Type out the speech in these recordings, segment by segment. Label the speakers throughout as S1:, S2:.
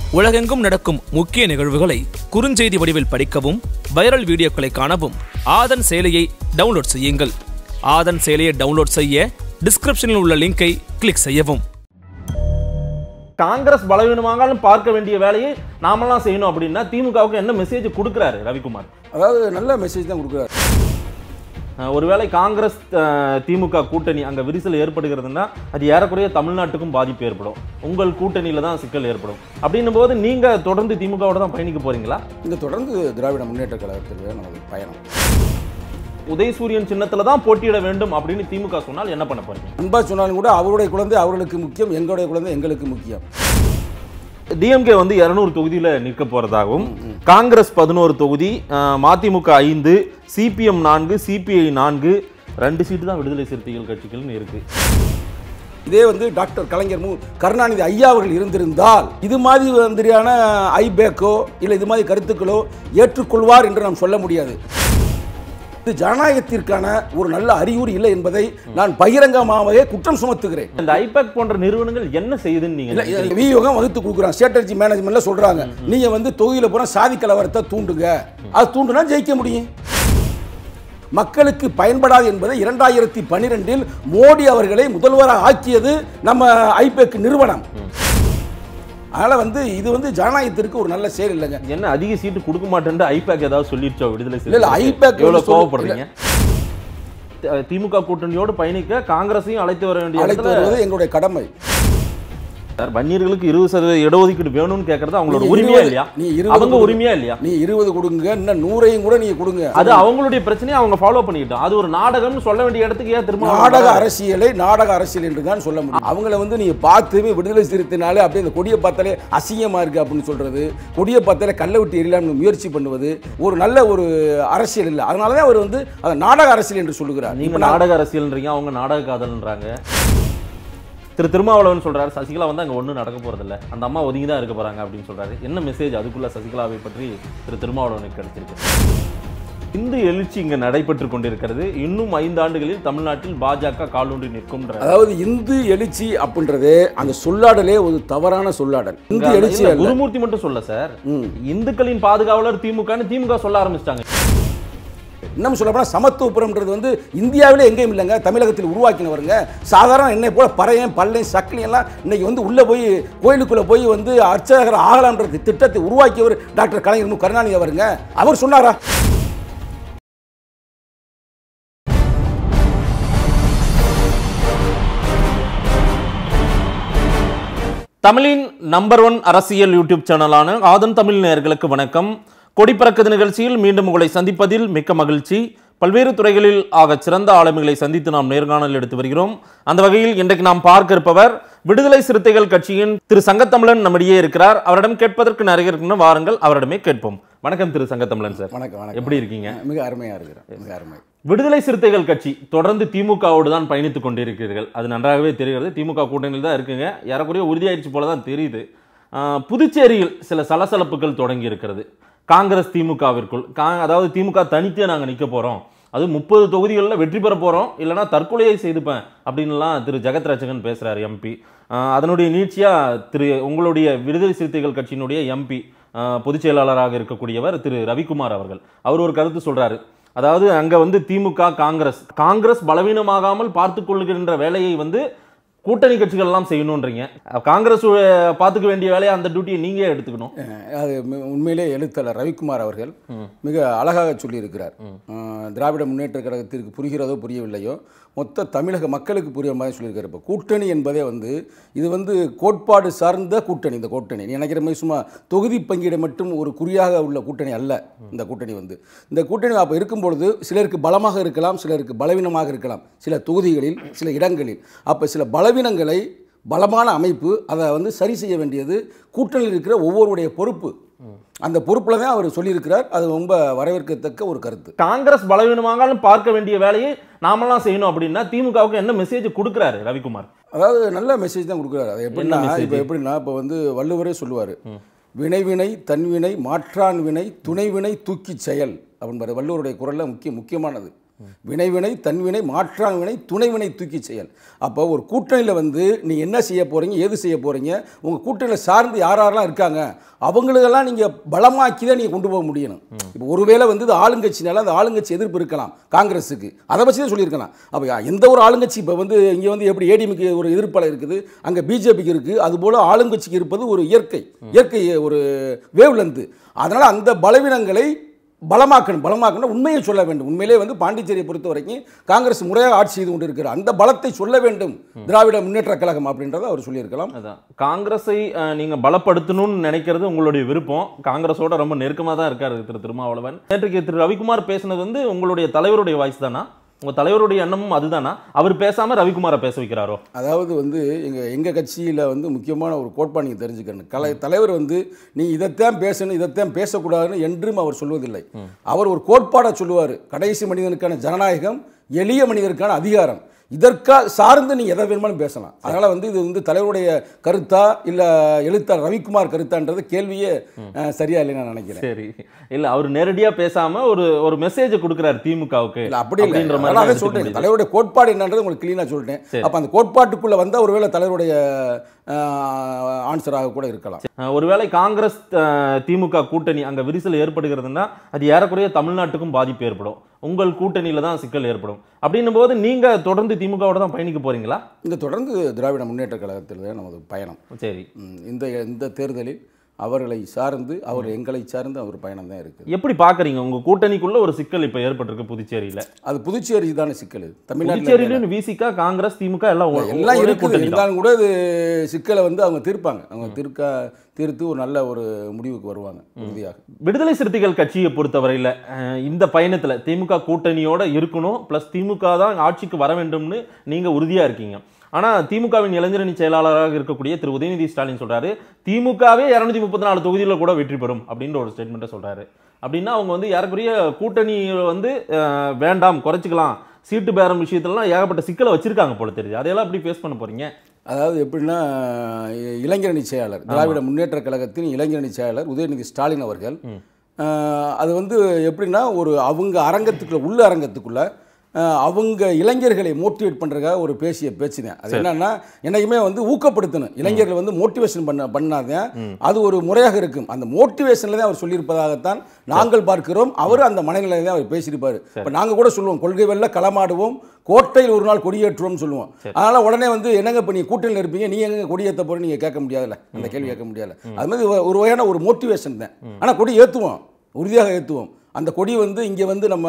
S1: உலகெங்கும் நடக்கும் முக்கிய நிகழ்வுகளை குறுஞ்செய்தி வடிவில் படிக்கவும் வைரல் வீடியோக்களை காணவும் ஆதன் செயலியை டவுன்லோட் செய்யுங்கள் ஆதன் செயலியை டவுன்லோட் செய்ய டிஸ்கிரிப்ஷனில் உள்ள லிங்கை கிளிக் செய்யவும்
S2: காங்கிரஸ் பலவீனமாகாலும் பார்க்க வேண்டிய வேலையை நாமெல்லாம் செய்யணும் அப்படின்னா திமுகவுக்கு என்ன மெசேஜ் கொடுக்குறாரு ரவிக்குமார்
S3: அதாவது நல்ல மெசேஜ் தான் கொடுக்குறாரு
S2: அஹ் ஒருவேளை காங்கிரஸ் அஹ், திமுக கூட்டணி அங்க விரிசல் ஏற்படுகிறதுனா அது ஏறக்குறைய தமிழ்நாட்டுக்கும் பாதிப்பு ஏற்படும் உங்கள் கூட்டணியில தான் சிக்கல் ஏற்படும் அப்படின்னும் போது நீங்க தொடர்ந்து திமுகவோட தான் பயணிக்க போறீங்களா
S3: இந்த தொடர்ந்து திராவிட முன்னேற்ற கழகத்தில் நமது பயணம்
S2: உதயசூரியன் சின்னத்துல தான் போட்டியிட வேண்டும் அப்படின்னு திமுக சொன்னால் என்ன பண்ண போறீங்க
S3: அன்பா சொன்னாலும் கூட அவருடைய குழந்தை அவர்களுக்கு முக்கியம் எங்களுடைய குழந்தை எங்களுக்கு முக்கியம்
S2: டிஎம்கே வந்து இருநூறு தொகுதியில நிற்க போறதாகவும் காங்கிரஸ் பதினோரு தொகுதி அஹ், மதிமுக ஐந்து சிபிஎம் நான்கு சிபிஐ நான்கு ரெண்டு சீட்டு தான் விடுதலை சிறுத்தைகள் கட்சிகள்னு இருக்கு
S3: இதே வந்து டாக்டர் கலைஞர் மு கருணாநிதி ஐயா அவர்கள் இருந்திருந்தால் இது மாதிரி மாதிரியான ஐபேக்கோ இல்லை இது மாதிரி கருத்துக்களோ ஏற்றுக்கொள்வார் என்று நாம் சொல்ல முடியாது இது ஜனநாயகத்திற்கான ஒரு நல்ல அறிகுறி இல்லை என்பதை நான் பகிரங்கமாகவே குற்றம் சுமத்துகிறேன்
S2: இந்த ஐபேக் போன்ற நிறுவனங்கள் என்ன செய்யுதுன்னு நீங்க
S3: இல்ல,
S2: நினைக்கிறீங்க?
S3: இது வியூகம் வகுத்து கொடுக்குறான் ஸ்ட்ராட்டஜி மேனேஜ்மெண்ட்ல சொல்றாங்க நீங்க வந்து தொகுதியில போனா சாதி கலவரத்தை தூண்டுங்க அது தூண்டுனா ஜெயிக்க முடியும் மக்களுக்கு பயன்படாது என்பதை இரண்டாயிரத்தி பன்னிரெண்டில் மோடி அவர்களை முதல்வராக ஆக்கியது நம்ம ஐபேக் நிறுவனம் அதனால வந்து இது வந்து ஜனநாயகத்திற்கு ஒரு நல்ல செயல் இல்லைங்க
S2: என்ன அதிக சீட்டு கொடுக்க மாட்டேன்னு ஐபேக் ஏதாவது சொல்லிருச்சோ விடுதலை
S3: இல்ல, இல்ல,
S2: சிறுத்தைகளுக்கு?
S3: ஐபேக்
S2: எவ்வளவு
S3: வந்து சொல்லு-
S2: கோவப்படுறீங்க தி- திமுக கூட்டணியோடு பயணிக்க காங்கிரஸையும் அழைத்து வர வேண்டிய
S3: அழைத்து
S2: இடத்துல
S3: வருவது எங்களுடைய கடமை
S2: சார் வன்னியர்களுக்கு இருபது சதவீத இடஒதுக்கீடு வேணும்னு கேட்கறது அவங்களோட
S3: நீ
S2: உரிமையா
S3: இருபது-
S2: இல்லையா
S3: நீ இருபது
S2: அவங்க
S3: கொடு.
S2: உரிமையா இல்லையா
S3: நீ இருபது கொடுங்க இன்னும் நூறையும் கூட நீங்க கொடுங்க
S2: அது அவங்களுடைய பிரச்சனையை அவங்க ஃபாலோ பண்ணிக்கிட்டோம் அது ஒரு நாடகம்னு சொல்ல வேண்டிய இடத்துக்கு ஏன் திரும்ப அவங்க
S3: நாடக
S2: வராங்க?
S3: அரசியலை நாடக அரசியல் என்று தான் சொல்ல முடியும் அவங்கள வந்து நீங்க பார்த்துமே விடுதலை சிறுத்தைனாலே அப்படியே இந்த கொடியை பார்த்தாலே அசிங்கமா இருக்கு அப்படின்னு சொல்றது கொடியை பார்த்தாலே கல்லை விட்டு எரியலாம்னு முயற்சி பண்ணுவது ஒரு நல்ல ஒரு அரசியல் இல்லை அதனால தான் அவர் வந்து அதை நாடக அரசியல் என்று சொல்லுகிறார்
S2: நீங்க
S3: இப்ப நான்
S2: நாடக அரசியல்ன்றீங்க அவங்க நாடக காதல்ன்றாங்க திரு திருமாவளவன் சொல்றாரு சசிகலா வந்து அங்க ஒண்ணும் நடக்க போறதில்ல அந்த அம்மா ஒதுங்கி தான் இருக்க போறாங்க அப்படின்னு சொல்றாரு என்ன மெசேஜ் அதுக்குள்ள சசிகலாவை பற்றி திரு திருமாவளவனுக்கு கிடைச்சிருக்கு இந்து எழுச்சி இங்க நடைபெற்று கொண்டிருக்கிறது இன்னும் ஐந்து ஆண்டுகளில் தமிழ்நாட்டில் பாஜக காலூன்றி நிற்கும்ன்ற
S3: அதாவது இந்து எழுச்சி அப்படின்றது அந்த சொல்லாடலே ஒரு தவறான சொல்லாடல் இந்து எழுச்சி
S2: இல்ல,
S3: அல்ல
S2: குருமூர்த்தி மட்டும் சொல்ல சார்
S3: ம்.
S2: இந்துக்களின் பாதுகாவலர் திமுகன்னு திமுக சொல்ல ஆரம்பிச்சிட்டாங்க
S3: இன்னும் சொல்லப்போனால் சமத்துவபுரம்ன்றது வந்து இந்தியாவிலே எங்கேயும் இல்லைங்க தமிழகத்தில் உருவாக்கினவருங்க சாதாரண என்னை போல பறையன் பல்லை சக்கிலி எல்லாம் இன்னைக்கு வந்து உள்ளே போய் கோயிலுக்குள்ளே போய் வந்து அர்ச்சகர் ஆகலாம்ன்ற திட்டத்தை உருவாக்கியவர் டாக்டர் கலைஞர் மு கருணாநிதி அவருங்க அவர் சொன்னாரா
S2: தமிழின் நம்பர் ஒன் அரசியல் யூடியூப் சேனலான ஆதன் தமிழ் நேயர்களுக்கு வணக்கம் கொடி பறக்குது நிகழ்ச்சியில் மீண்டும் உங்களை சந்திப்பதில் மிக்க மகிழ்ச்சி பல்வேறு துறைகளில் ஆகச் சிறந்த ஆளுமைகளை சந்தித்து நாம் நேர்காணல் எடுத்து வருகிறோம் அந்த வகையில் இன்றைக்கு நாம் பார்க்க இருப்பவர் விடுதலை சிறுத்தைகள் கட்சியின் திரு சங்கத்தமிழன் நம்மிடையே இருக்கிறார் அவரிடம் கேட்பதற்கு நிறைய இருக்குன்னு வாருங்கள் அவரிடமே கேட்போம் வணக்கம் திரு சங்கத்தமிழன் சார்
S3: வணக்கம் வணக்கம்
S2: எப்படி இருக்கீங்க
S3: மிக அருமையாக இருக்கிறேன் மிக அருமை
S2: விடுதலை சிறுத்தைகள் கட்சி தொடர்ந்து திமுகவோடு தான் பயணித்துக் கொண்டிருக்கிறீர்கள் அது நன்றாகவே தெரிகிறது திமுக கூட்டணியில் தான் இருக்குங்க ஏறக்குறைய உறுதியாயிடுச்சு போல தான் தெரியுது ஆஹ், புதுச்சேரியில் சில சலசலப்புகள் தொடங்கி இருக்கிறது காங்கிரஸ் திமுகவிற்குள் கா அதாவது திமுக தனித்தே நாங்கள் நிற்க போகிறோம் அது முப்பது தொகுதிகளில் வெற்றி பெற போகிறோம் இல்லைனா தற்கொலையை செய்துப்பேன் அப்படின்லாம் திரு ஜெகத் ரட்சகன் பேசுகிறார் எம்பி அதனுடைய நீட்சியாக திரு உங்களுடைய விடுதலை சிறுத்தைகள் கட்சியினுடைய எம்பி பொதுச் செயலாளராக இருக்கக்கூடியவர் திரு ரவிக்குமார் அவர்கள் அவர் ஒரு கருத்து சொல்றாரு அதாவது அங்க வந்து திமுக காங்கிரஸ் காங்கிரஸ் பலவீனமாகாமல் பார்த்து கொள்ளுகின்ற வேலையை வந்து கூட்டணி கட்சிகள் எல்லாம் செய்யணுன்றீங்க காங்கிரஸ் அஹ், பார்த்துக்க வேண்டிய வேலையை அந்த டியூட்டியை நீங்க எடுத்துக்கணும்
S3: அஹ் அது மி- உண்மையிலே எழுத்தாளர் ரவிக்குமார் அவர்கள் மிக அழகாக சொல்லியிருக்கிறார் அஹ் திராவிட முன்னேற்ற கழகத்திற்கு புரிகிறதோ புரியவில்லையோ மொத்த தமிழக மக்களுக்கு புரிய மாதிரி சொல்லியிருக்காரு இப்போ கூட்டணி என்பதே வந்து இது வந்து கோட்பாடு சார்ந்த கூட்டணி இந்த கூட்டணி நீ நினைக்கிற மாதிரி சும்மா தொகுதி பங்கீடு மட்டும் ஒரு குறியாக உள்ள கூட்டணி அல்ல இந்த கூட்டணி வந்து இந்த கூட்டணி அப்போ இருக்கும் பொழுது சிலருக்கு பலமாக இருக்கலாம் சிலருக்கு பலவீனமாக இருக்கலாம் சில தொகுதிகளில் சில இடங்களில் அப்போ சில பலவீனங்களை பலமான அமைப்பு அதை வந்து சரி செய்ய வேண்டியது கூட்டணியில் இருக்கிற ஒவ்வொருடைய பொறுப்பு அந்த பொறுப்பில் தான் அவர் சொல்லியிருக்கிறார் அது ரொம்ப வரவேற்கத்தக்க ஒரு கருத்து
S2: காங்கிரஸ் பலவீனமாகாலும் பார்க்க வேண்டிய வேலையை நாமெல்லாம் செய்யணும் அப்படின்னா திமுகவுக்கு என்ன மெசேஜ் கொடுக்குறாரு ரவிக்குமார்
S3: அதாவது நல்ல மெசேஜ் தான் கொடுக்குறாரு அது எப்படின்னா
S2: message?
S3: இப்போ எப்படின்னா இப்போ வந்து வள்ளுவரே சொல்லுவார் வினைவினை தன்வினை மாற்றான் வினை துணைவினை தூக்கி செயல் அப்படின்பாரு வள்ளுவருடைய குரலில் முக்கிய முக்கியமானது வினைவினை தன்வினை மாற்றான் வினை துணைவினை தூக்கி செயல் அப்போ ஒரு கூட்டணியில் வந்து நீ என்ன செய்ய போகிறீங்க ஏது செய்ய போகிறீங்க உங்கள் கூட்டணியில் சார்ந்து யார் யாரெல்லாம் இருக்காங்க அவங்களுக்கெல்லாம் நீங்கள் பலமாக்கி தான் நீங்கள் கொண்டு போக முடியணும் இப்போ ஒருவேளை வந்து இது ஆளுங்கட்சினால அந்த ஆளுங்கட்சி எதிர்ப்பு இருக்கலாம் காங்கிரஸுக்கு அதை வச்சு தான் சொல்லியிருக்கலாம் அப்போ எந்த ஒரு ஆளுங்கட்சி இப்போ வந்து இங்கே வந்து எப்படி ஏடிஎம்க்கு ஒரு எதிர்ப்பாளர் இருக்குது அங்கே பிஜேபிக்கு இருக்குது அதுபோல் ஆளுங்கட்சிக்கு இருப்பது ஒரு இயற்கை இயற்கை ஒரு வேவ்லந்து அதனால் அந்த பலவீனங்களை பலமாக்கணும் பலமாக்கணும் உண்மையை சொல்ல வேண்டும் உண்மையிலே வந்து பாண்டிச்சேரியை பொறுத்த வரைக்கும் காங்கிரஸ் முறையாக ஆட்சி செய்து கொண்டு இருக்கிற அந்த பலத்தை சொல்ல வேண்டும் திராவிட முன்னேற்ற கழகம் அப்படின்றத அவர் சொல்லியிருக்கலாம்
S2: அதான் காங்கிரஸை அஹ், நீங்க பலப்படுத்தணும்னு நினைக்கிறது உங்களுடைய விருப்பம் காங்கிரஸோட ரொம்ப நெருக்கமா தான் இருக்காரு திரு திருமாவளவன் நேற்றுக்கு திரு ரவிக்குமார் பேசுனது வந்து உங்களுடைய தலைவருடைய வாய்ஸ் தானா உங்க தலைவருடைய எண்ணமும் அதுதானா அவர் பேசாம ரவிக்குமாரை பேச வைக்கிறாரோ
S3: அதாவது வந்து எங்கள் எங்கள் கட்சியில் வந்து முக்கியமான ஒரு கோட்பாடு நீங்கள் தெரிஞ்சுக்கணும் கலை தலைவர் வந்து நீ இதைத்தான் பேசணும் இதைத்தான் பேசக்கூடாதுன்னு என்றும் அவர் சொல்வதில்லை அவர் ஒரு கோட்பாடை சொல்லுவார் கடைசி மனிதனுக்கான ஜனநாயகம் எளிய மனிதருக்கான அதிகாரம் இதற்காக சார்ந்து நீ எதை வேணுமாலும் பேசலாம் அதனால் வந்து இது வந்து தலைவருடைய கருத்தா இல்லை எழுத்தாளர் ரவிக்குமார் கருத்தான்றது கேள்வியே அஹ், சரியா இல்லைன்னு நான் நினைக்கிறேன்
S2: சரி இல்ல அவர் நேரடியா பேசாம ஒரு ஒரு மெசேஜ் கொடுக்குறாரு திமுகவுக்கு
S3: இல்ல அப்படி இல்லை
S2: அப்படின்ற மாதிரி
S3: அதனால
S2: தான்
S3: அதை
S2: எடுத்துக்க
S3: சொல்றேன்
S2: முடியுது.
S3: தலைவருடைய கோட்பாடு என்னன்றது உங்களுக்கு கிளீனாக சொல்லிட்டேன்
S2: சரி.
S3: அப்போ அந்த கோட்பாட்டுக்குள்ள வந்தா ஒருவேளை தலைவருடைய ஆன்சராக கூட இருக்கலாம்
S2: அஹ், ஒருவேளை காங்கிரஸ் அஹ், திமுக கூட்டணி அங்க விரிசல் ஏற்படுகிறதுனா அது ஏறக்குறைய தமிழ்நாட்டுக்கும் பாதிப்பு ஏற்படும் உங்கள் கூட்டணியில தான் சிக்கல் ஏற்படும் அப்படின்னும் போது நீங்க தொடர்ந்து திமுகவோட தான் பயணிக்க போறீங்களா
S3: இந்த தொடர்ந்து திராவிட முன்னேற்ற கழகத்தில் தான் நமது பயணம்
S2: சரி
S3: ம், இந்த இந்த தேர்தலில் அவர்களை சார்ந்து அவர் எங்களை சார்ந்து அவர் பயணம் தான் இருக்குது
S2: எப்படி பாக்குறீங்க உங்க கூட்டணிக்குள்ள ஒரு சிக்கல் இப்ப ஏற்பட்டிருக்கு புதுச்சேரியில
S3: அது புதுச்சேரி தானே சிக்கல் தமிழ்நாட்டில்
S2: புதுச்சேரியிலும் விசிக காங்கிரஸ் திமுக எல்லாம் ஒ-
S3: எல்லாம்
S2: ஒரே
S3: இருக்குது
S2: கூட்டணி தான்.
S3: இருந்தாலும் கூட இது சிக்கலை வந்து அவங்க தீர்ப்பாங்க அவங்க தீர்க்க தீர்த்து ஒரு நல்ல ஒரு முடிவுக்கு வருவாங்க உறுதியாக
S2: விடுதலை சிறுத்தைகள் கட்சியை பொறுத்தவரையில அஹ், இந்த பயணத்துல திமுக கூட்டணியோட இருக்கணும் பிளஸ் திமுக தான் ஆட்சிக்கு வர வேண்டும்னு நீங்க உறுதியா இருக்கீங்க ஆனா திமுகவின் இளைஞரணி செயலாளராக இருக்கக்கூடிய திரு உதயநிதி ஸ்டாலின் சொல்றாரு திமுகவே இருநூத்தி முப்பத்தி நாலு தொகுதியில கூட வெற்றி பெறும் அப்படின்ற ஒரு ஸ்டேட்மெண்ட்டை சொல்றாரு அப்படின்னா அவங்க வந்து ஏறக்குறைய கூட்டணி வந்து அஹ், வேண்டாம் குறைச்சிக்கலாம் சீட்டு பேரம் விஷயத்துலலாம் ஏகப்பட்ட சிக்கலை வச்சிருக்காங்க போல தெரியுது அதையெல்லாம் எப்படி ஃபேஸ் பண்ண போறீங்க
S3: அதாவது எப்படின்னா இ- இளைஞரணி செயலாளர் திராவிட முன்னேற்ற கழகத்தின் இளைஞரணி செயலாளர் உதயநிதி ஸ்டாலின் அவர்கள் ஆஹ், அது வந்து எப்படின்னா ஒரு அவங்க அரங்கத்துக்குள்ள உள்ள அரங்கத்துக்குள்ள ஆஹ், அவங்க இளைஞர்களை மோட்டிவேட் பண்ணுறதுக்காக ஒரு பேசிய பேச்சு தான் அது என்னன்னா என்னைக்குமே வந்து ஊக்கப்படுத்தணும் இளைஞர்களை வந்து மோட்டிவேஷன் பண்ண பண்ணாதான் அது ஒரு முறையாக இருக்கும் அந்த மோட்டிவேஷனில் தான் அவர் சொல்லியிருப்பதாகத்தான் நாங்கள் பார்க்கிறோம் அவர் அந்த மனநிலையில் தான் அவர் பேசியிருப்பார் இப்போ நாங்கள் கூட சொல்லுவோம் கொள்கை வெல்ல களமாடுவோம் கோட்டையில் ஒரு நாள் கொடியேற்றுவோம்னு சொல்லுவோம் அதனால உடனே வந்து என்னங்க இப்போ நீங்கள் கூட்டணியில் இருப்பீங்க நீ எங்க கொடியேற்ற போகிற நீங்கள் கேட்க முடியாதுல்ல அந்த கேள்வி கேட்க முடியாதுல்ல அது மாதிரி ஒரு- ஒரு வகையான ஒரு மோட்டிவேஷன் தான் ஆனால் கொடி ஏற்றுவோம் உறுதியாக ஏற்றுவோம் அந்த கொடி வந்து இங்கே வந்து நம்ம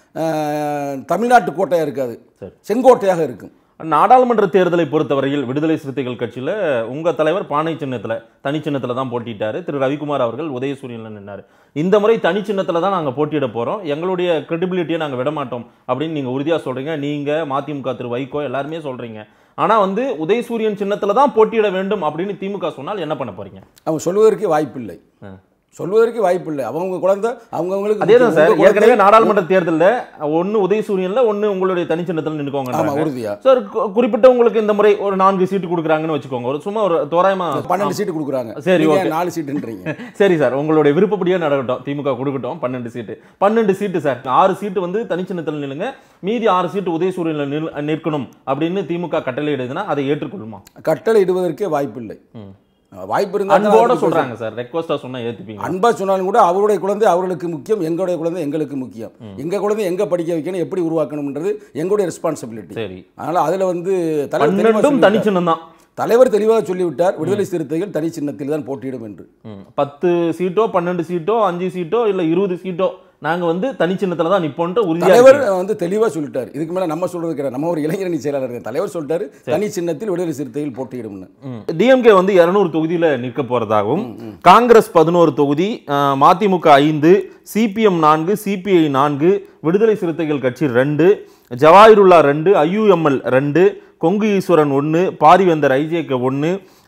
S3: அஹ், தமிழ்நாட்டு கோட்டையாக இருக்காது
S2: சரி.
S3: செங்கோட்டையாக இருக்கும்
S2: நாடாளுமன்ற தேர்தலை பொறுத்தவரையில் விடுதலை சிறுத்தைகள் கட்சியில உங்க தலைவர் பானை சின்னத்துல தனி சின்னத்துல தான் போட்டிட்டாரு திரு ரவிக்குமார் அவர்கள் உதயசூரியன்ல நின்னாரு இந்த முறை தனி சின்னத்துல தான் நாங்க போட்டியிட போறோம் எங்களுடைய கிரெடிபிலிட்டியை நாங்க விட மாட்டோம் அப்படின்னு நீங்க உறுதியா சொல்றீங்க நீங்க மதிமுக திரு வைகோ எல்லாருமே சொல்றீங்க ஆனா வந்து உதயசூரியன் சின்னத்துல தான் போட்டியிட வேண்டும் அப்படின்னு திமுக சொன்னால் என்ன பண்ண போறீங்க
S3: அவங்க சொல்வதற்கு வாய்ப்பில்லை
S2: ஆ.
S3: சொல்வதற்கு வாய்ப்பில்லை அவங்க குழந்தை அவங்கவுங்களுக்கு
S2: அதே தான் சார்
S3: உங்க குழந்தை-
S2: ஏற்கனவே நாடாளுமன்ற தேர்தல்ல ஒன்னு உதயசூரியன்ல ஒன்னு உங்களுடைய தனி சின்னத்துல
S3: ஆமா
S2: நின்னுக்கோங்க
S3: உறுதியா
S2: சார் கு- குறிப்பிட்ட உங்களுக்கு இந்த முறை ஒரு நான்கு சீட்டு கொடுக்குறாங்கன்னு வச்சுக்கோங்க ஒரு சும்மா ஒரு தோராயமா
S3: பன்னெண்டு சீட்டு கொடுக்குறாங்க
S2: சரி,
S3: நீங்க
S2: okay.
S3: நாலு சீட்டுன்றீங்க
S2: சரி சார் உங்களுடைய விருப்பப்படியே நடக்கட்டும் திமுக கொடுக்கட்டும் பன்னெண்டு சீட்டு பன்னெண்டு சீட்டு சார் ஆறு சீட்டு வந்து தனிச்சின்னத்தில் நில்லுங்க மீதி ஆறு சீட்டு உதயசூரியன்ல நில் நிற்கணும் அப்படின்னு திமுக கட்டளை இடுதுன்னா அதை ஏற்றுக்கொள்ளுமா
S3: கட்டளை இடுவதற்கே வாய்ப்பில்லை வாய்ப்பு இருந்தா தான்
S2: அன்போட
S3: அதுக்கு
S2: சொல்றாங்க சார் ரெக்வஸ்டா சொன்னா ஏத்துப்பீங்க
S3: அன்பா சொன்னாலும் கூட அவருடைய குழந்தை அவர்களுக்கு முக்கியம் எங்களுடைய குழந்தை எங்களுக்கு முக்கியம் எங்க குழந்தை எங்க படிக்க வைக்கணும் எப்படி உருவாக்கணும்ன்றது எங்களுடைய ரெஸ்பான்சிபிலிட்டி
S2: சரி
S3: அதனால அதுல வந்து தலைவர் தெளிவா
S2: பன்னெண்டும்
S3: சொல்லிவிட்டார்.
S2: தனிச்சின்னம் தான்
S3: தலைவர் தெளிவாக சொல்லிவிட்டார் விடுதலை சிறுத்தைகள் தனி சின்னத்தில் தான் போட்டியிடும் என்று
S2: ம். பத்து சீட்டோ பன்னெண்டு சீட்டோ அஞ்சு சீட்டோ இல்ல இருபது சீட்டோ நாங்க வந்து தனிச்சின்னத்துல தான் நிப்போன்ட்டு உறுதியா
S3: தலைவர்
S2: இருக்கீங்க.
S3: வந்து தெளிவா சொல்லிட்டார் இதுக்கு மேல நம்ம சொல்றது கிடையாது நம்ம ஒரு இளைஞரணி செயலாளர் இருக்கார். தலைவர் சொல்லிட்டாரு தனி சின்னத்தில் விடுதலை சிறுத்தைகள் போட்டியிடும்னு
S2: டிஎம்கே வந்து இருநூறு தொகுதியில நிற்க போறதாகவும் காங்கிரஸ் பதினோரு தொகுதி அஹ், மதிமுக ஐந்து சிபிஎம் நான்கு சிபிஐ நான்கு விடுதலை சிறுத்தைகள் கட்சி ரெண்டு ஜவாஹிருல்லா ரெண்டு ஐயுஎம்எல் ரெண்டு கொங்கு ஈஸ்வரன் ஒன்று பாரிவேந்தர் ஐஜேகே ஒன்று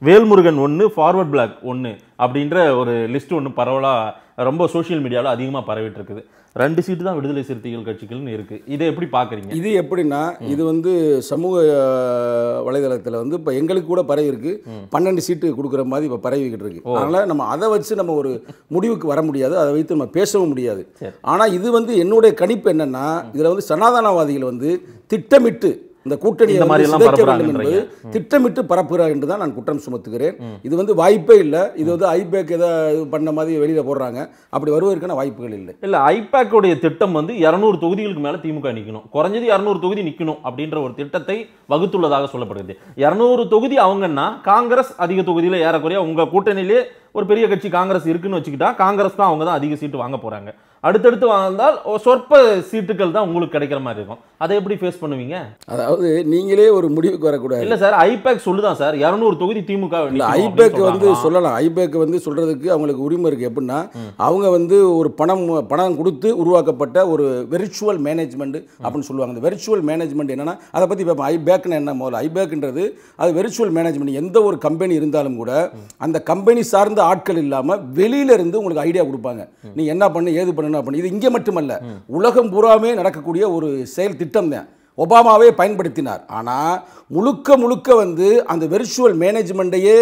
S2: வேல்முருகன் ஒன்று ஃபார்வர்ட் பிளாக் ஒன்று அப்படின்ற ஒரு லிஸ்ட் ஒன்று பரவலாக ரொம்ப சோஷியல் மீடியாவில் அதிகமாக பரவிட்டு இருக்குது ரெண்டு சீட்டு தான் விடுதலை சிறுத்தைகள் கட்சிகள்னு இருக்கு இதை எப்படி பார்க்குறீங்க
S3: இது எப்படின்னா இது வந்து சமூக அஹ், வலைதளத்துல வந்து இப்போ எங்களுக்கு கூட பரவி இருக்கு பன்னெண்டு சீட்டு கொடுக்குற மாதிரி இப்போ பரவிக்கிட்டு இருக்கு அதனால நம்ம அதை வச்சு நம்ம ஒரு முடிவுக்கு வர முடியாது அதை வைத்து நம்ம பேசவும் முடியாது
S2: சரி.
S3: ஆனா இது வந்து என்னுடைய கணிப்பு என்னன்னா இதுல வந்து சனாதனவாதிகள் வந்து திட்டமிட்டு இந்த கூட்டணியை
S2: இந்த மாதிரி
S3: வந்து
S2: எல்லாம்
S3: சிதைக்க வேண்டும் என்பது
S2: பரப்புறாங்கன்றீங்க.
S3: திட்டமிட்டு பரப்புகிறார் என்று தான் நான் குற்றம் சுமத்துகிறேன் இது வந்து வாய்ப்பே இல்லை இது வந்து ஐபேக் ஏதோ இது பண்ண மாதிரி வெளியில போடுறாங்க அப்படி வருவதற்கான வாய்ப்புகள் இல்லை
S2: இல்ல ஐபேக்கோடைய திட்டம் வந்து இரநூறு தொகுதிகளுக்கு மேல திமுக நிக்கணும் குறைஞ்சது இரநூறு தொகுதி நிக்கணும் அப்படின்ற ஒரு திட்டத்தை வகுத்துள்ளதாக சொல்லப்படுகிறது இரநூறு தொகுதி அவங்கன்னா காங்கிரஸ் அதிக தொகுதியில ஏறக்குறைய உங்க கூட்டணியிலே ஒரு பெரிய கட்சி காங்கிரஸ் இருக்குன்னு வச்சுக்கிட்டா காங்கிரஸ் தான் அவங்க தான் அதிக சீட்டு வாங்க போறாங்க அடுத்தடுத்து வாழ்ந்தால் ஒரு சொற்ப சீட்டுகள் தான் உங்களுக்கு கிடைக்கிற மாதிரி இருக்கும் அதை எப்படி ஃபேஸ் பண்ணுவீங்க
S3: அதாவது நீங்களே ஒரு முடிவுக்கு வரக்கூடாது
S2: இல்ல சார் ஐபேக் சொல்லுதான் சார் இரநூறு தொகுதி திமுக
S3: இல்ல
S2: நிக்கணும் அப்படின்னு
S3: ஐபேக் வந்து
S2: சொல்றாங்களாம்.
S3: சொல்லலாம் ஐபேக் வந்து சொல்றதுக்கு அவங்களுக்கு உரிமை இருக்கு எப்படின்னா அவங்க வந்து ஒரு பணம் பணம் கொடுத்து உருவாக்கப்பட்ட ஒரு வெர்ச்சுவல் மேனேஜ்மெண்ட் அப்படின்னு சொல்லுவாங்க இந்த வெர்ச்சுவல் மேனேஜ்மெண்ட் என்னன்னா அதை பத்தி பார்ப்போம் ஐபேக்னு என்ன முதல்ல ஐபேக்ன்றது அது வெர்ச்சுவல் மேனேஜ்மெண்ட் எந்த ஒரு கம்பெனி இருந்தாலும் கூட அந்த கம்பெனி சார்ந்த ஆட்கள் இல்லாம வெளியில இருந்து உங்களுக்கு ஐடியா கொடுப்பாங்க நீ என்ன பண்ணு ஏது பண்ணணும் அப்படின்னு இது இங்கே மட்டுமல்ல உலகம் பூராமே நடக்கக்கூடிய ஒரு செயல் திட்டம் தான் ஒபாமாவே பயன்படுத்தினார் ஆனால் முழுக்க முழுக்க வந்து அந்த வெர்ச்சுவல் மேனேஜ்மெண்ட்டையே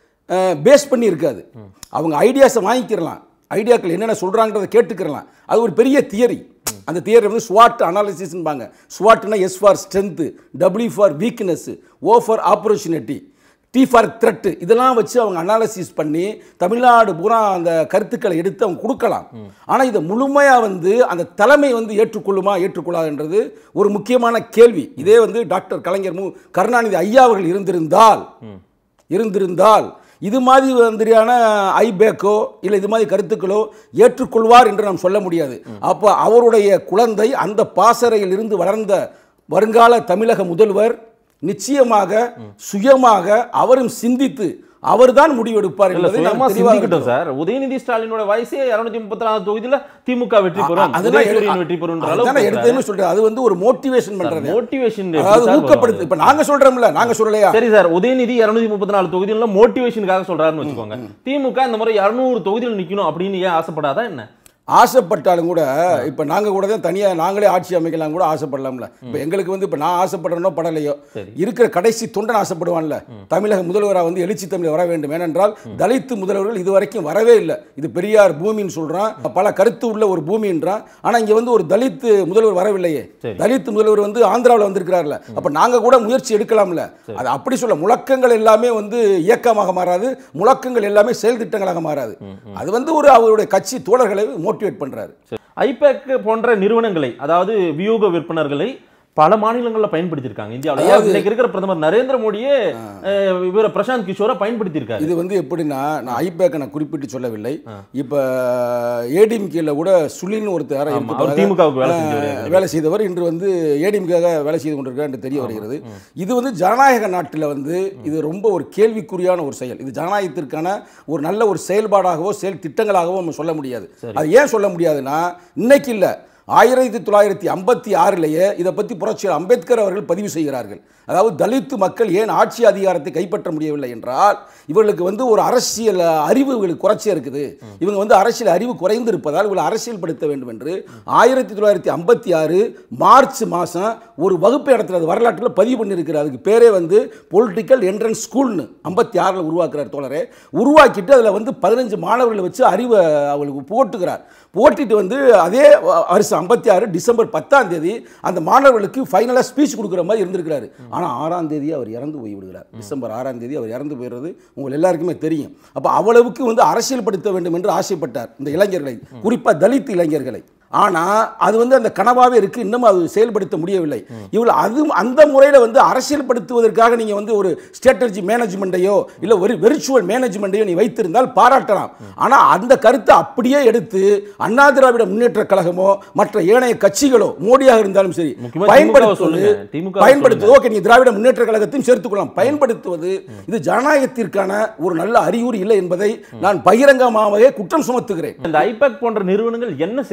S3: பேஸ் பண்ணி இருக்காது அவங்க ஐடியாஸை வாங்கிக்கிறலாம் ஐடியாக்கள் என்னென்ன சொல்கிறாங்கிறத கேட்டுக்கிறலாம் அது ஒரு பெரிய தியரி அந்த தியரி வந்து ஸ்வாட் அனாலிசிஸ்பாங்க ஸ்வாட்னா S for strength W for weakness O for opportunity T for threat இதெல்லாம் வச்சு அவங்க அனாலிசிஸ் பண்ணி தமிழ்நாடு பூரா அந்த கருத்துக்களை எடுத்து அவங்க கொடுக்கலாம் ஆனால் இதை முழுமையாக வந்து அந்த தலைமை வந்து ஏற்றுக்கொள்ளுமா ஏற்றுக்கொள்ளாதுன்றது ஒரு முக்கியமான கேள்வி இதே வந்து டாக்டர் கலைஞர் மு கருணாநிதி ஐயா அவர்கள் இருந்திருந்தால் இருந்திருந்தால் இது மாதிரி வந்துரியான ஐபேக்கோ இல்லை இது மாதிரி கருத்துக்களோ ஏற்றுக்கொள்வார் என்று நாம் சொல்ல முடியாது அப்போ அவருடைய குழந்தை அந்த பாசறையில் இருந்து வளர்ந்த வருங்கால தமிழக முதல்வர் நிச்சயமாக சுயமாக அவரும் சிந்தித்து அவர்தான் முடிவெடுப்பார்
S2: இல்ல
S3: என்பதை நாம்
S2: சுயமா
S3: தெளிவாக
S2: சிந்திக்கிட்டோம்
S3: இருக்கிறோம்.
S2: சார் உதயநிதி ஸ்டாலினோட வயசே இருநூத்தி முப்பத்தி நாலு தொகுதியில திமுக வெற்றி பெறும்
S3: அதெல்லாம் எடு-
S2: உதயசூரியன் வெற்றி பெறும்
S3: அதுதான் நான் எடுத்தேன்னு சொல்றேன் அது வந்து ஒரு மோட்டிவேஷன் பண்றது
S2: மோட்டிவேஷன்
S3: அதாவது ஊக்கப்படுத்து இப்ப நாங்க சொல்றோம்ல நாங்க சொல்லலையா
S2: சரி சார் உதயநிதி இருநூத்தி முப்பத்தி நாலு தொகுதியில மோட்டிவேஷனுக்காக சொல்றாருன்னு வச்சுக்கோங்க திமுக இந்த முறை இருநூறு தொகுதியில் நிக்கணும் அப்படின்னு ஏன் ஆசைப்படாதா என்ன
S3: ஆசைப்பட்டாலும் கூட இப்போ நாங்கள் கூட தான் தனியாக நாங்களே ஆட்சி அமைக்கலாம் கூட ஆசைப்படலாம்ல இப்போ எங்களுக்கு வந்து இப்போ நான் ஆசைப்படுறேனோ படலையோ
S2: சரி.
S3: இருக்கிற கடைசி தொண்டன் ஆசைப்படுவான்ல தமிழக முதல்வராக வந்து எழுச்சி தமிழ் வர வேண்டும் ஏனென்றால் தலித்து முதல்வர்கள் இதுவரைக்கும் வரவே இல்லை இது பெரியார் பூமின்னு சொல்றான் பல கருத்து உள்ள ஒரு பூமின்றான் ஆனால் இங்கே வந்து ஒரு தலித்து முதல்வர் வரவில்லையே
S2: சரி.
S3: தலித் முதல்வர் வந்து ஆந்திராவில் வந்திருக்கிறார்ல அப்போ நாங்கள் கூட முயற்சி எடுக்கலாம்ல அது அப்படி சொல்ல முழக்கங்கள் எல்லாமே வந்து இயக்கமாக மாறாது முழக்கங்கள் எல்லாமே செயல் திட்டங்களாக மாறாது அது வந்து ஒரு அவருடைய கட்சி தோழர்களை மோட்டிவேட் பண்றாரு
S2: ஐபேக் போன்ற நிறுவனங்களை அதாவது வியூக விற்பனர்களை பல மாநிலங்கள்ல பயன்படுத்தியிருக்காங்க இந்தியாவில்
S3: அதாவது-
S2: இன்னைக்கு இருக்கிற பிரதமர் நரேந்திர மோடியே அஹ், இவர பிரசாந்த் கிஷோரை பயன்படுத்தியிருக்காரு
S3: இது வந்து எப்படின்னா நான் ஐபேக்கை நான் குறிப்பிட்டு சொல்லவில்லை இப்போ ஏடிஎம்கேல கூட சுலின்னு ஒருத்தர்
S2: ஆமா,
S3: இருப்பதாக,
S2: அவர் திமுகவுக்கு வேலை
S3: அஹ்,
S2: செஞ்சவர்
S3: வேலை செய்தவர் இன்று வந்து ஏடிஎம்காக வேலை செய்து கொண்டிருக்கிறார் என்று தெரிய வருகிறது இது வந்து ஜனநாயக நாட்டில் வந்து இது ரொம்ப ஒரு கேள்விக்குறியான ஒரு செயல் இது ஜனநாயகத்திற்கான ஒரு நல்ல ஒரு செயல்பாடாகவோ செயல் திட்டங்களாகவோ நம்ம சொல்ல முடியாது அது ஏன் சொல்ல முடியாதுன்னா இன்னைக்கு இல்லை ஆயிரத்தி தொள்ளாயிரத்தி ஐம்பத்தி ஆறிலேயே இதை பற்றி புரட்சியாளர் அம்பேத்கர் அவர்கள் பதிவு செய்கிறார்கள் அதாவது தலித்து மக்கள் ஏன் ஆட்சி அதிகாரத்தை கைப்பற்ற முடியவில்லை என்றால் இவர்களுக்கு வந்து ஒரு அரசியல் அறிவு இவங்களுக்கு குறைச்சியா இருக்குது இவங்க வந்து அரசியல் அறிவு குறைந்து இருப்பதால் இவங்களை அரசியல்படுத்த வேண்டும் என்று ஆயிரத்தி தொள்ளாயிரத்தி ஐம்பத்தி ஆறு மார்ச் மாதம் ஒரு வகுப்பு இடத்துல வரலாற்றில் பதிவு பண்ணியிருக்கிறார் அதுக்கு பேரே வந்து பொலிட்டிக்கல் என்ட்ரன்ஸ் ஸ்கூல்னு ஐம்பத்தி ஆறில் உருவாக்குறார் தோழரே உருவாக்கிட்டு அதில் வந்து பதினஞ்சு மாணவர்களை வச்சு அறிவை அவங்களுக்கு போட்டுக்கிறார் போட்டிட்டு வந்து அதே வருஷம் ஐம்பத்தி ஆறு டிசம்பர் பத்தாம் தேதி அந்த மாணவர்களுக்கு ஃபைனலாக ஸ்பீச் கொடுக்குற மாதிரி இருந்திருக்கிறாரு ஆனால் ஆறாம் தேதி அவர் இறந்து போய் விடுகிறார் டிசம்பர் ஆறாம் தேதி அவர் இறந்து போயிடுறது உங்கள் எல்லாருக்குமே தெரியும் அப்போ அவ்வளவுக்கு வந்து அரசியல்படுத்த வேண்டும் என்று ஆசைப்பட்டார் இந்த இளைஞர்களை குறிப்பாக தலித் இளைஞர்களை ஆனால் அது வந்து அந்த கனவாகவே இருக்கு இன்னும் அது செயல்படுத்த முடியவில்லை இவள் அது அந்த முறையில் வந்து அரசியல்படுத்துவதற்காக நீங்கள் வந்து ஒரு ஸ்ட்ராட்டஜி மேனேஜ்மெண்ட்டையோ இல்லை ஒரு வெர்ச்சுவல் மேனேஜ்மெண்ட்டையோ நீ வைத்திருந்தால் பாராட்டலாம் ஆனால் அந்த கருத்தை அப்படியே எடுத்து அண்ணா திராவிட முன்னேற்ற கழகமோ மற்ற ஏனைய கட்சிகளோ மோடியாக இருந்தாலும் சரி
S2: முக்கியமா திமுகவை
S3: பயன்படுத்துவது
S2: சொல்லுங்க. திமுகவை
S3: பயன்படுத்துவது ஓகே நீ திராவிட முன்னேற்ற கழகத்தையும் சேர்த்துக்கொள்ளலாம் பயன்படுத்துவது இது ஜனநாயகத்திற்கான ஒரு நல்ல அறிகுறி இல்லை என்பதை நான் பகிரங்கமாகவே குற்றம் சுமத்துகிறேன்
S2: இந்த ஐபேக் போன்ற நிறுவனங்கள் என்ன செய்யுதுன்னு நீங்க
S3: இல்ல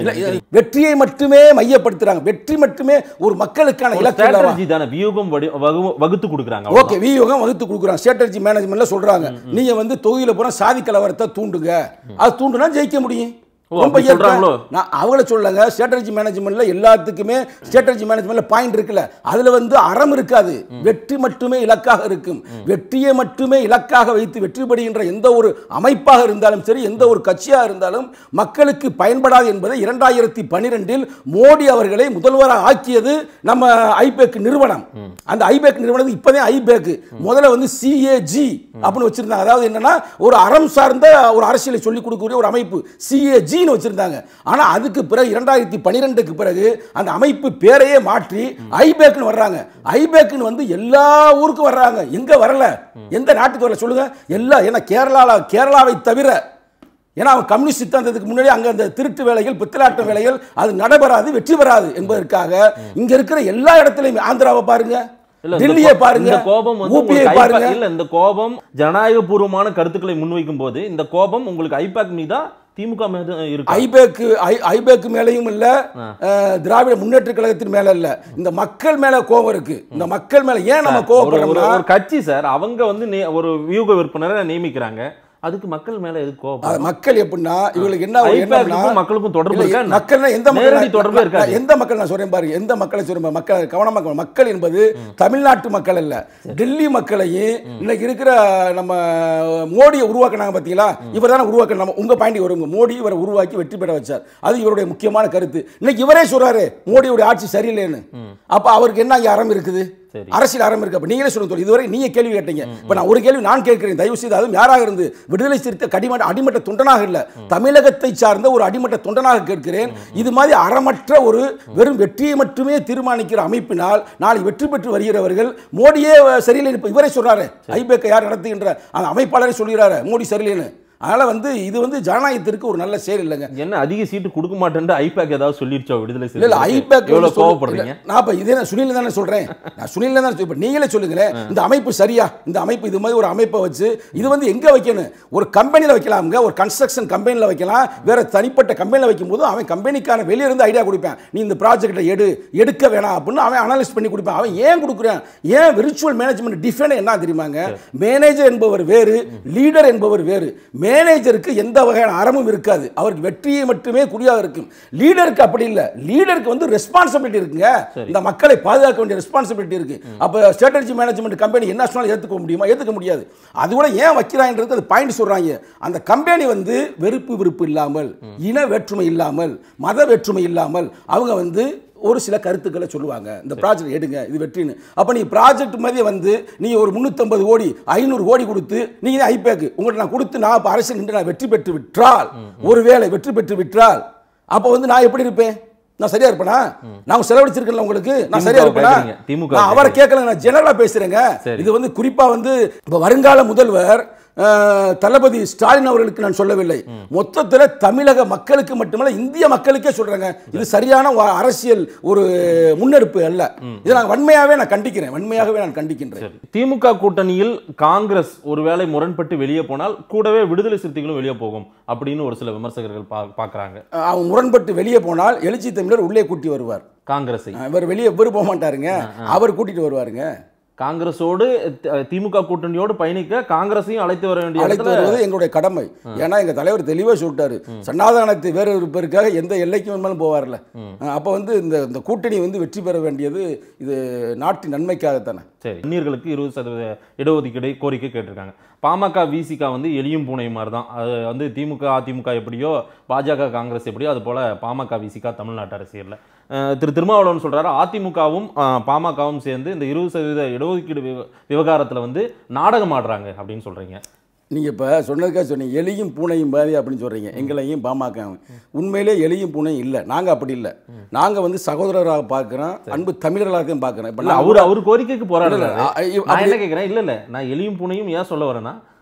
S3: இல்ல,
S2: நினைக்கிறீங்க?
S3: வெற்றியை மட்டுமே மையப்படுத்துறாங்க வெற்றி மட்டுமே ஒரு மக்களுக்கான
S2: ஒரு
S3: இலக்கு அல்லவா?
S2: strategy தானே வியூகம் வடி- வகு- வகுத்து கொடுக்குறாங்க
S3: ஓகே வியூகம் வகுத்து கொடுக்குறாங்க ஸ்ட்ராட்டஜி மேனேஜ்மெண்ட்ல சொல்றாங்க நீங்க வந்து தொகுதியில போனா சாதி கலவரத்தை தூண்டுங்க அது தூண்டுனா ஜெயிக்க முடியும்
S2: ஓ, அப்படி
S3: இயல்பா-
S2: சொல்றாங்களோ?
S3: நான் அவங்கள சொல்லங்க ஸ்ட்ராட்டஜி மேனேஜ்மெண்ட்ல எல்லாத்துக்குமே ஸ்ட்ராட்டஜி மேனேஜ்மெண்ட்ல பாயிண்ட் இருக்குல்ல அதுல வந்து அறம் இருக்காது வெற்றி மட்டுமே இலக்காக இருக்கும் வெற்றியை மட்டுமே இலக்காக வைத்து வெற்றி பெறுகின்ற எந்த ஒரு அமைப்பாக இருந்தாலும் சரி எந்த ஒரு கட்சியாக இருந்தாலும் மக்களுக்கு பயன்படாது என்பதை இரண்டாயிரத்தி பன்னிரெண்டில் மோடி அவர்களை முதல்வராக ஆக்கியது நம்ம ஐபேக் நிறுவனம் அந்த ஐபேக் நிறுவனம் இப்போதான் ஐபேக் முதல்ல வந்து சிஏஜி அப்படின்னு வச்சிருந்தாங்க அதாவது என்னன்னா ஒரு அறம் சார்ந்த ஒரு அரசியலை சொல்லிக் கொடுக்கக்கூடிய ஒரு அமைப்பு சிஏஜின்னு வச்சிருந்தாங்க ஆனா அதுக்கு பிறகு இரண்டாயிரத்தி பன்னிரெண்டுக்கு பிறகு அந்த அமைப்பு பேரையே மாற்றி ஐபேக்னு வர்றாங்க ஐபேக்னு வந்து எல்லா ஊருக்கும் வர்றாங்க எங்க வரல எந்த நாட்டுக்கு வரல சொல்லுங்க எல்லா ஏன்னா கேரளால கேரளாவை தவிர ஏன்னா அவன் கம்யூனிஸ்ட் சித்தாந்தத்துக்கு முன்னாடி அங்க அந்த திருட்டு வேலைகள் பித்தலாட்ட வேலைகள் அது நடைபெறாது வெற்றி பெறாது என்பதற்காக இங்க இருக்கிற எல்லா இடத்துலையும் ஆந்திராவை பாருங்க
S2: இல்ல, இந்த
S3: டெல்லியை
S2: கோ-
S3: பாருங்க
S2: இந்த கோபம் வந்து
S3: ஊபியை
S2: உங்களுக்கு
S3: பாருங்க
S2: ஐபேக்- இல்ல இந்த கோபம் ஜனநாயக பூர்வமான கருத்துக்களை முன்வைக்கும் போது இந்த கோபம் உங்களுக்கு ஐபேக் மீதா திமுக மீது இருக்கு
S3: ஐபேக்கு ஐ- ஐபேக்கு மேலேயும் இல்ல அஹ், திராவிட முன்னேற்ற கழகத்தின் மேல இல்ல இந்த மக்கள் மேல கோபம் இருக்கு இந்த மக்கள் மேல ஏன் நம்ம
S2: ஒரு- ஒரு
S3: கோபப்படுறோம்னா
S2: ஒரு கட்சி சார் அவங்க வந்து நே- ஒரு வியூக விற்பனரை நியமிக்கிறாங்க அதுக்கு மக்கள் மேல எதுக்கு கோபம்
S3: அது மக்கள் எப்படின்னா இவங்களுக்கு என்ன ஒரு எண்ணம்னா
S2: ஐபேக்குக்கும் மக்களுக்கும் தொடர்பு
S3: இல்ல,
S2: இருக்கா என்ன?
S3: மக்கள்னா எந்த மக்கள்
S2: நேரடி தொடர்பே
S3: நான்
S2: இருக்காது.
S3: எந்த மக்கள் நான் சொல்றேன் பாருங்க எந்த மக்களை சொல்றேன் மக்கள் கவனமா கவனம். மக்கள் என்பது தமிழ்நாட்டு மக்கள் அல்ல டெல்லி மக்களையும் இன்னைக்கு இருக்கிற நம்ம மோடியை உருவாக்குனாங்க பாத்தீங்களா இவர் தானே உருவாக்க நம்ம உங்க பாயிண்ட் வருங்க மோடி இவரை உருவாக்கி வெற்றி பெற வச்சார் அது இவருடைய முக்கியமான கருத்து இன்னைக்கு இவரே சொல்றாரு மோடியுடைய ஆட்சி சரியில்லைன்னு அப்ப அவருக்கு என்ன இங்க அறம் இருக்குது
S2: சரி.
S3: அரசியல் அறம் இருக்கு அப்ப நீங்களே சொல்லுங்க தோழி. இதுவரை நீங்க கேள்வி கேட்டீங்க இப்ப நான் ஒரு கேள்வி நான் கேட்கிறேன் தயவு செய்து அதுவும் யாராக இருந்து விடுதலை சிறுத்தை கடிமட்ட அடிமட்ட தொண்டனாக இல்ல தமிழகத்தை சார்ந்த ஒரு அடிமட்ட தொண்டனாக கேட்கிறேன் இது மாதிரி அறமற்ற ஒரு வெறும் வெற்றியை மட்டுமே தீர்மானிக்கிற அமைப்பினால் நாளை வெற்றி பெற்று வருகிறவர்கள் மோடியே சரியில்லை இப்ப இவரே சொல்றாரு ஐபேக்கை யார் நடத்துகின்ற அந்த அமைப்பாளரே சொல்கிறாரு மோடி சரியில்லைன்னு அதனால வந்து இது வந்து ஜனநாயகத்திற்கு ஒரு நல்ல செயல் இல்லைங்க
S2: என்ன அதிக சீட்டு கொடுக்க மாட்டேன்னு ஐபேக் ஏதாவது சொல்லிருச்சோ விடுதலை
S3: இல்ல இல்ல
S2: சிறுத்தைகளுக்கு?
S3: ஐபேக்
S2: எவ்வளவு கோவப்படுறீங்க
S3: நான் இப்ப இதே நான் சுனில் தானே சொல்றேன் நான் சுனில் தானே இப்ப நீங்களே சொல்லுங்களேன் இந்த அமைப்பு சரியா இந்த அமைப்பு இது மாதிரி ஒரு அமைப்பை வச்சு இது வந்து எங்க வைக்கணும் ஒரு கம்பெனில வைக்கலாம்ங்க ஒரு கன்ஸ்ட்ரக்ஷன் கம்பெனில வைக்கலாம் வேற தனிப்பட்ட கம்பெனில வைக்கும் போது அவன் கம்பெனிக்கான வெளிய இருந்து ஐடியா கொடுப்பேன் நீ இந்த ப்ராஜெக்ட்டை எடு எடுக்க வேணாம் அப்படின்னு அவன் அனலைஸ் பண்ணி கொடுப்பான் அவன் ஏன் கொடுக்குறான் ஏன் விர்ச்சுவல் மேனேஜ்மெண்ட் டிஃபைன் என்ன தெரியுமாங்க மேனேஜர் என்பவர் வேறு லீடர் என்பவர் வேறு மேனேஜருக்கு எந்த வகையான அறமும் இருக்காது அவருக்கு வெற்றியை மட்டுமே குறியாக இருக்கும் லீடருக்கு அப்படி இல்லை லீடருக்கு வந்து ரெஸ்பான்சிபிலிட்டி இருக்குங்க இந்த மக்களை பாதுகாக்க வேண்டிய ரெஸ்பான்சிபிலிட்டி இருக்கு அப்ப ஸ்ட்ராட்டஜி மேனேஜ்மெண்ட் கம்பெனி என்ன சொன்னாலும் ஏத்துக்க முடியுமா ஏத்துக்க முடியாது அது கூட ஏன் வைக்கிறாங்கன்றது அது பாயிண்ட் சொல்றாங்க அந்த கம்பெனி வந்து வெறுப்பு விருப்பு இல்லாமல் இன வேற்றுமை இல்லாமல் மத வேற்றுமை இல்லாமல் அவங்க வந்து ஒரு சில கருத்துக்களை சொல்லுவாங்க இந்த ப்ராஜெக்ட் எடுங்க இது வெற்றின்னு அப்போ நீ ப்ராஜெக்ட் மாதிரி வந்து நீ ஒரு முந்நூற்றம்பது கோடி ஐநூறு கோடி கொடுத்து நீங்கள் தான் ஐபேக்கு உங்கள்கிட்ட நான் கொடுத்து நான் இப்போ அரசியல் நின்று நான் வெற்றி பெற்று விற்றால் ஒருவேளை வெற்றி பெற்று விற்றால் அப்போ வந்து நான் எப்படி இருப்பேன் நான் சரியா இருப்பேனா நான் செலவழிச்சிருக்கேன்ல உங்களுக்கு நான் சரியா
S2: திமுக
S3: இருப்பேனா
S2: கேக்குறீங்க, திமுக
S3: நான் அவரை கேட்கல நான் ஜெனரலா பேசுறேங்க
S2: சரி.
S3: இது வந்து குறிப்பா வந்து இப்போ வருங்கால முதல்வர் அஹ், தளபதி ஸ்டாலின் அவர்களுக்கு நான் சொல்லவில்லை மொத்தத்தில் தமிழக மக்களுக்கு மட்டுமல்ல இந்திய மக்களுக்கே சொல்றேங்க இது சரியான வ- அரசியல் ஒரு முன்னெடுப்பு அல்ல இதை நான் வன்மையாவே நான் கண்டிக்கிறேன் வன்மையாகவே நான் கண்டிக்கின்றேன்
S2: சரி. திமுக கூட்டணியில் காங்கிரஸ் ஒருவேளை முரண்பட்டு வெளியே போனால் கூடவே விடுதலை சிறுத்தைகளும் வெளியே போகும் அப்படின்னு ஒரு சில விமர்சகர்கள் பா- பார்க்கறாங்க
S3: அஹ், அவன் முரண்பட்டு வெளியே போனால் எழுச்சி தமிழர் உள்ளே கூட்டி வருவார்
S2: காங்கிரஸை
S3: அஹ், இவர் வெளியே இவர் போக மாட்டாருங்க அவர் கூட்டிட்டு வருவாருங்க
S2: காங்கிரஸோடு தி- திமுக கூட்டணியோடு பயணிக்க காங்கிரஸையும் அழைத்து வர வேண்டிய
S3: அழைத்து
S2: இடத்துல
S3: வருவது எங்களுடைய கடமை ஏன்னா எங்க தலைவர் தெளிவா சொல்லிட்டாரு சனாதானத்தை வேற இருப்பதற்காக எந்த எல்லைக்கு வேணுமாலும் போவார்ல அப்போ வந்து இந்த இந்த கூட்டணி வந்து வெற்றி பெற வேண்டியது இது நாட்டின் நன்மைக்காகத்தானே
S2: சரி அந்நியர்களுக்கு இருபது சதவீத இடஒதுக்கீடு கோரிக்கை கேட்டிருக்காங்க பாமக விசிகா வந்து எளியும் பூனை மாதிரி தான் அது வந்து திமுக அதிமுக எப்படியோ பாஜக காங்கிரஸ் எப்படியோ அது போல பாமக விசிகா தமிழ்நாட்டு அரசியலில் திரு திருமாவளவன் சொல்றாரு அதிமுகவும் அஹ், பாமகவும் சேர்ந்து இந்த இருபது சதவீத இடஒதுக்கீடு விவ விவகாரத்தில் வந்து நாடகம் ஆடுறாங்க அப்படின்னு சொல்றீங்க
S3: நீங்க இப்ப சொன்னதுக்காக சொன்னீங்க எலியும் பூனையும் பாதி அப்படின்னு சொல்றீங்க எங்களையும் பாமக உண்மையிலே எலியும் பூனையும் இல்லை நாங்க அப்படி இல்லை நாங்க வந்து சகோதரராக பார்க்கிறோம் அன்பு தமிழர்களாக பார்க்கிறோம் இப்ப
S2: இல்ல
S3: நான்
S2: அவர் அவர் கோரிக்கைக்கு போராடுறாரு
S3: இல்ல, இல்ல, அ- இ-
S2: நான் என்ன கேட்கிறேன் இல்ல இல்ல நான் எலியும் பூனையும் ஏன் சொல்ல வரேன்னா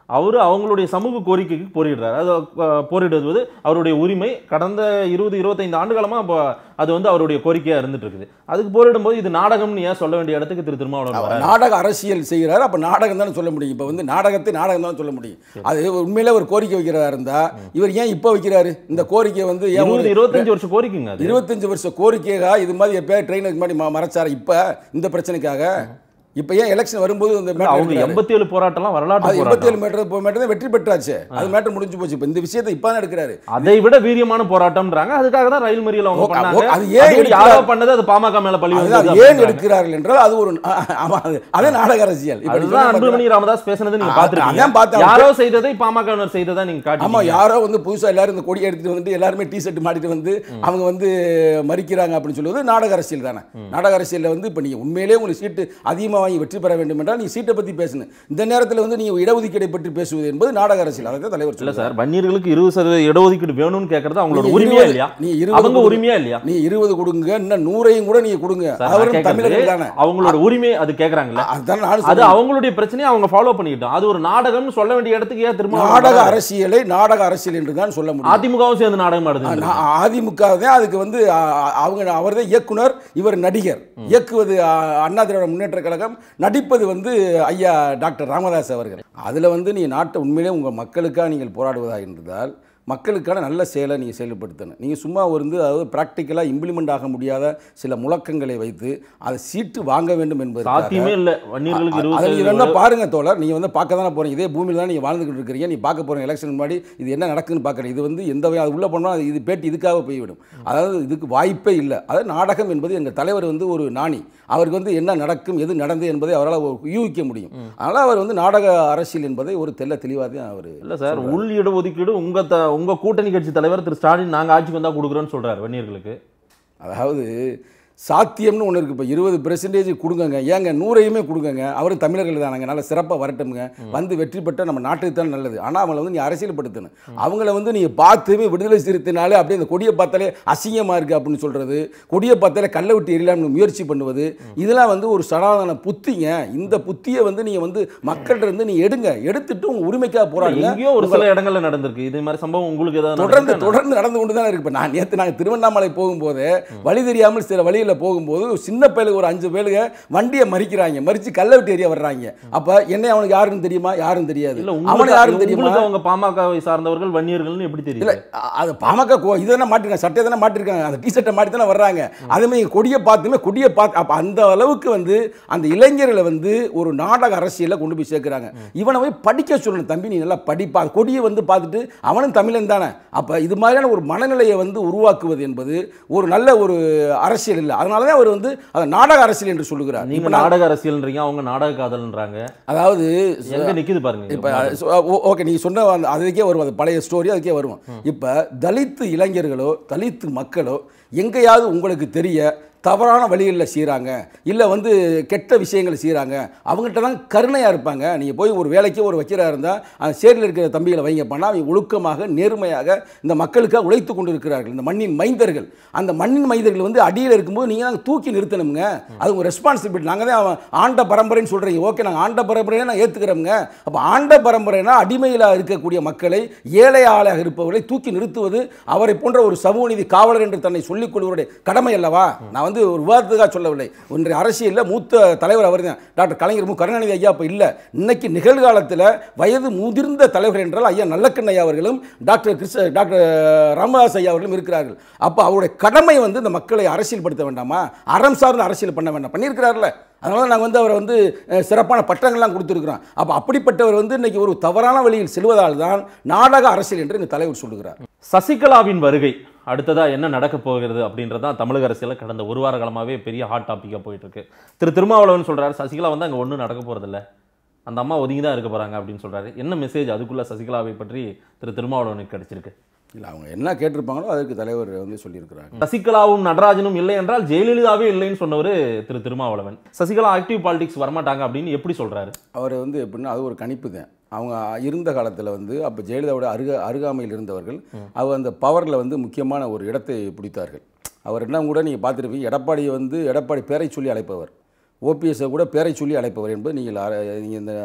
S2: அவர் அவங்களுடைய சமூக கோரிக்கைக்கு போரிடுறாரு அது அஹ், போரிடுவது அவருடைய உரிமை கடந்த இருபது இருபத்தைந்து ஆண்டு காலமா இப்போ அது வந்து அவருடைய கோரிக்கையா இருந்துட்டு இருக்குது அதுக்கு போரிடும்போது இது நாடகம்னு ஏன் சொல்ல வேண்டிய இடத்துக்கு திரு திருமாவளவன்
S3: அவர்
S2: வராரு
S3: நாடக அரசியல் செய்கிறார் அப்ப நாடகம் தானே சொல்ல முடியும் இப்போ வந்து நாடகத்தை நாடகம் தான் சொல்ல முடியும் அது உண்மையிலே ஒரு கோரிக்கை வைக்கிறதா இருந்தா இவர் ஏன் இப்போ வைக்கிறாரு இந்த கோரிக்கை வந்து ஏன் ஒரு-
S2: இருபது இருபத்தஞ்சு வருஷம் கோரிக்கைங்க அது
S3: இருபத்தஞ்சு வருஷ கோரிக்கையாக இது மாதிரி எப்பயாவது ட்ரெயினுக்கு முன்னாடி ம- மறைச்சாரு இப்ப இந்த பிரச்சனைக்காக இப்ப ஏன் எலெக்ஷன் வரும்போது இந்த matter
S2: அவங்க
S3: எடுக்கிறாரு?
S2: எண்பத்தி ஏழு போராட்டம்லாம் வரலாற்று
S3: அது எண்பத்தி
S2: போராட்டம்
S3: ஏழு மீட்டர் போய் மீட்டர் வெற்றி பெற்றாச்சு அது மேட்டர் முடிஞ்சு போச்சு இப்ப இந்த விஷயத்தை இப்ப தான் எடுக்கிறாரு
S2: அதை விட வீரியமான போராட்டம்ன்றாங்க அதுக்காக தான் ரயில் மறியல் அவங்க
S3: ஓ,
S2: பண்ணாங்க
S3: ஓ, அது ஏன்
S2: அது
S3: எடுக்கிறார்?
S2: யாரோ பண்ணது அது பாமக மேல பழி
S3: அது
S2: வந்தது
S3: அது ஏன்
S2: அப்படின்றாங்க.
S3: எடுக்கிறார்கள் என்றால் அது ஒரு ஆமா, அது- அதே நாடக அரசியல் இப்ப நீ
S2: அதுதான்
S3: சொன்ன மாதிரி-
S2: அன்புமணி ராமதாஸ் பேசுனது நீங்க
S3: அ- அதான்
S2: பாத்துருக்கீங்க
S3: பார்த்தேன்.
S2: யாரோ செய்ததை பாமக செய்ததா நீங்க
S3: ஆமா
S2: காட்டி
S3: யாரோ வந்து புதுசா எல்லாரும் இந்த கொடி எடுத்துட்டு வந்து எல்லாருமே டி ஷர்ட் மாட்டிட்டு வந்து அவங்க வந்து மறிக்கிறாங்க அப்படின்னு சொல்லுவது நாடக அரசியல் தானே நாடக அரசியல்ல வந்து இப்ப நீங்க உண்மையிலேயே உங்களுக்கு சீட்டு அதிகமா வாங்கி வெற்றி பெற வேண்டும் என்றால் நீங்க சீட்டை பத்தி பேசணும் இந்த நேரத்துல வந்து நீங்க இடஒதுக்கீடை பற்றி பேசுவது என்பது நாடக அரசியல் அதை தான் தலைவர்
S2: இல்ல
S3: சொல்லுவார்
S2: சார் வன்னியர்களுக்கு இருபது சதவீத இடஒதுக்கீடு வேணும்னு கேக்குறது அவங்களோட
S3: நீங்க
S2: உரிமையா
S3: இருபது-
S2: இல்லையா
S3: நீ இருபது
S2: அவங்க
S3: கொடுங்க.
S2: உரிமையா இல்லையா
S3: நீ இருபது கொடுங்க இன்னும் நூறையும் கூட நீங்க கொடுங்க
S2: சார், நான்
S3: அவரும்
S2: கேக்குறது,
S3: தமிழர்கள் தானே
S2: அவங்களோட உரிமை அது கேக்குறாங்கல்ல
S3: அதுதான் நானும்
S2: அது
S3: சொல்றேன்.
S2: அவங்களுடைய பிரச்சனையை அவங்க ஃபாலோ பண்ணிக்கிட்டோம் அது ஒரு நாடகம்னு சொல்ல வேண்டிய இடத்துக்கு ஏன் திரும்ப
S3: நாடக அரசியலை நாடக அரசியல் என்று தான் சொல்ல முடியும்
S2: அதிமுகவும் சேர்ந்து நாடகம் ஆடுது
S3: நான் அதிமுக தான் அதுக்கு வந்து அ, அ, அவங்க அவர் தான் இயக்குனர் இவர் நடிகர் இயக்குவது அ, அண்ணா திராவிட முன்னேற்ற கழகம் நடிப்பது வந்து ஐயா டாக்டர் ராமதாஸ் அவர்கள் அதில் வந்து நீ நாட்டை உண்மையிலே உங்கள் மக்களுக்காக நீங்கள் போராடுவதாக இருந்தால் மக்களுக்கான நல்ல செயலை நீங்கள் செயல்படுத்தணும் நீங்கள் சும்மா வந்து அதாவது ப்ராக்டிக்கலாக இம்ப்ளிமெண்ட் ஆக முடியாத சில முழக்கங்களை வைத்து அதை சீட்டு வாங்க வேண்டும் என்பது
S2: சாத்தியமே இல்ல வன்னியர்களுக்கு
S3: அதை
S2: இருபது
S3: நீங்க வேணா பாருங்க தோழர் நீங்க வந்து பார்க்க தானே போறீங்க இதே பூமியில தான் நீங்க வாழ்ந்துகிட்டு இருக்கிறீங்க நீ பார்க்க போறீங்க எலெக்ஷன் முன்னாடி இது என்ன நடக்குதுன்னு பார்க்குறேன் இது வந்து எந்த வகை- அது உள்ள போனா அது இது பேட்டி இதுக்காக போய்விடும் அதாவது இதுக்கு வாய்ப்பே இல்லை அதாவது நாடகம் என்பது எங்கள் தலைவர் வந்து ஒரு நாணி அவருக்கு வந்து என்ன நடக்கும் எது நடந்தது என்பதை அவரால் ஒரு யூகிக்க முடியும் அதனால அவர் வந்து நாடக அரசியல் என்பதை ஒரு தெல்ல தெளிவாக தான் அவர்
S2: இல்ல சார் உள் இடஒதுக்கீடு உங்க த- உங்க கூட்டணி கட்சி தலைவர் திரு ஸ்டாலின் நாங்க ஆட்சிக்கு வந்தா கொடுக்குறோம்னு சொல்றாரு வன்னியர்களுக்கு
S3: அதாவது சாத்தியம்னு ஒன்று இருக்குது இப்போ இருபது பெர்சன்டேஜ் கொடுங்கங்க ஏங்க நூறையுமே கொடுங்கங்க அவரும் தமிழர்கள் தானங்க நல்ல சிறப்பாக வரட்டும்ங்க வந்து வெற்றி பெற்ற நம்ம நாட்டுக்கு தான் நல்லது ஆனால் அவங்கள வந்து நீ அரசியல்படுத்தணும் அவங்கள வந்து நீங்கள் பார்த்துமே விடுதலை சிறுத்தைனாலே அப்படியே அந்த கொடியை பார்த்தாலே அசிங்கமாக இருக்குது அப்படின்னு சொல்கிறது கொடியை பார்த்தாலே கல்லை விட்டு எரியலாம்னு முயற்சி பண்ணுவது இதெல்லாம் வந்து ஒரு சனாதன புத்திங்க இந்த புத்தியை வந்து நீங்கள் வந்து மக்கள்கிட்ட இருந்து நீ எடுங்க எடுத்துட்டு உங்கள் உரிமைக்காக போராடுங்க
S2: எங்கேயோ ஒரு சில இடங்கள்ல நடந்திருக்கு இது மாதிரி சம்பவம் உங்களுக்கு ஏதாவது
S3: தொடர்ந்து
S2: நடந்திருக்கா?
S3: தொடர்ந்து நடந்து கொண்டு தான் இருக்கு இப்போ நான் நேற்று நாங்கள் திருவண்ணாமலை போகும்போது வழி தெரியாமல் சில வழியில் போகும்போது ஒரு சின்ன பயலுக்கு ஒரு அஞ்சு பேலுக வண்டியை மறிக்கிறாங்க மறிச்சு கல்லை விட்டு எறிய வர்றாங்க அப்போ என்ன அவனுக்கு யாருன்னு தெரியுமா யாரும் தெரியாது
S2: இல்ல
S3: அவனுக்கு
S2: உங்களுக்கு
S3: யாரும் தெரியுமா
S2: உங்களுக்கு அவங்க பாமகவை சார்ந்தவர்கள் வன்னியர்கள்னு எப்படி
S3: இல்ல
S2: தெரியும்
S3: அ- அது பாமக கோ இதெல்லாம் மாட்டிருக்காங்க சட்டை தானே மாட்டிருக்காங்க அந்த டிஷர்ட்டை மாட்டி தானே வர்றாங்க அதேமாதிரி கொடியை பார்த்துமே கொடியை பார்த்து அப்போ அந்த அளவுக்கு வந்து அந்த இளைஞர்களை வந்து ஒரு நாடக அரசியலில் கொண்டு போய் சேர்க்குறாங்க இவனை போய் படிக்க சொல்லணும் தம்பி நீ நல்லா படிப்பா அந்த கொடியை வந்து பார்த்துட்டு அவனும் தமிழன் தானே அப்போ இது மாதிரியான ஒரு மனநிலையை வந்து உருவாக்குவது என்பது ஒரு நல்ல ஒரு அரசியல் இல்லை அதனால தான் அவர் வந்து அதை நாடக அரசியல் என்று சொல்லுகிறார்
S2: நீங்க
S3: இப்ப நான்
S2: நாடக அரசியல்ன்றீங்க அவங்க நாடக காதல்ன்றாங்க
S3: அதாவது
S2: எங்க நிக்குது பாருங்க
S3: இப்போ ஓகே நீங்கள் சொன்ன அந்த அதுக்கே வரும் அது பழைய ஸ்டோரி அதுக்கே வருவோம் இப்போ தலித்து இளைஞர்களோ தலித்து மக்களோ எங்கேயாவது உங்களுக்கு தெரிய தவறான வழிகளில் செய்கிறாங்க இல்லை வந்து கெட்ட விஷயங்களை செய்கிறாங்க அவங்கள்ட்ட தான் கருணையாக இருப்பாங்க நீங்கள் போய் ஒரு வேலைக்கு ஒரு வைக்கிறா இருந்தால் அந்த சேரில் இருக்கிற தம்பிகளை வைங்கப்பனா அவங்க ஒழுக்கமாக நேர்மையாக இந்த மக்களுக்காக உழைத்து கொண்டு இருக்கிறார்கள் இந்த மண்ணின் மைந்தர்கள் அந்த மண்ணின் மைந்தர்கள் வந்து அடியில் இருக்கும்போது நீங்கள் தான் தூக்கி நிறுத்தணுங்க அது உங்கள் ரெஸ்பான்சிபிலிட்டி நாங்கள் தான் அவன் ஆண்ட பரம்பரைன்னு சொல்கிறீங்க ஓகே நாங்கள் ஆண்ட பரம்பரையை நான் ஏற்றுக்கிறோங்க அப்போ ஆண்ட பரம்பரைனா அடிமையில் இருக்கக்கூடிய மக்களை ஏழை ஆளாக இருப்பவர்களை தூக்கி நிறுத்துவது அவரை போன்ற ஒரு சமூக நீதி காவலர் என்று தன்னை சொல்லிக் கொள்வருடைய கடமை அல்லவா நான் வந்து ஒரு விவாதத்துக்காக சொல்லவில்லை இன்றைய அரசியலில் மூத்த தலைவர் அவர் தான் டாக்டர் கலைஞர் மு கருணாநிதி ஐயா இப்போ இல்லை இன்னைக்கு நிகழ்காலத்தில் வயது முதிர்ந்த தலைவர் என்றால் ஐயா நல்லக்கண்ண ஐயா அவர்களும் டாக்டர் கிருஷ்ண டாக்டர் ராமதாஸ் ஐயா அவர்களும் இருக்கிறார்கள் அப்போ அவருடைய கடமை வந்து இந்த மக்களை அரசியல்படுத்த வேண்டாமா அறம் சார்ந்த அரசியல் பண்ண வேண்டாம் பண்ணியிருக்கிறார்ல அதனால நாங்கள் வந்து அவரை வந்து அஹ், சிறப்பான பட்டங்கள்லாம் கொடுத்துருக்குறோம் அப்போ அப்படிப்பட்டவர் வந்து இன்னைக்கு ஒரு தவறான வழியில் செல்வதால் தான் நாடக அரசியல் என்று எங்கள் தலைவர் சொல்லுகிறார்
S2: சசிகலாவின் வருகை அடுத்ததா என்ன நடக்க போகிறது அப்படின்றதான் தமிழக அரசியல கடந்த ஒரு வார காலமாவே பெரிய ஹாட் டாபிக்கா போயிட்டு இருக்கு திரு திருமாவளவன் சொல்றாரு சசிகலா வந்து அங்க ஒண்ணும் நடக்க போறதில்ல அந்த அம்மா ஒதுங்கி தான் இருக்க போறாங்க அப்படின்னு சொல்றாரு என்ன மெசேஜ் அதுக்குள்ள சசிகலாவை பற்றி திரு திருமாவளவனுக்கு கிடைச்சிருக்கு
S3: இல்லை அவங்க என்ன கேட்டிருப்பாங்களோ அதுக்கு தலைவர் வந்து சொல்லியிருக்கிறாங்க
S2: சசிகலாவும் நடராஜனும் இல்லை என்றால் ஜெயலலிதாவே இல்லைன்னு சொன்னவர் திரு திருமாவளவன் சசிகலா ஆக்டிவ் பாலிடிக்ஸ் வரமாட்டாங்க அப்படின்னு எப்படி சொல்றாரு
S3: அவர் வந்து எப்படின்னா அது ஒரு கணிப்பு தான் அவங்க இருந்த காலத்தில் வந்து அப்போ ஜெயலலிதாவோட அருக அருகாமையில் இருந்தவர்கள் அவர் அந்த பவரில் வந்து முக்கியமான ஒரு இடத்தை பிடித்தார்கள் அவர் என்ன கூட நீங்கள் பார்த்துருப்பீங்க எடப்பாடியை வந்து எடப்பாடி பேரை சொல்லி அழைப்பவர் ஓபிஎஸ்ஸை கூட பேரை சொல்லி அழைப்பவர் என்பது நீங்கள் அர- நீங்கள் இந்த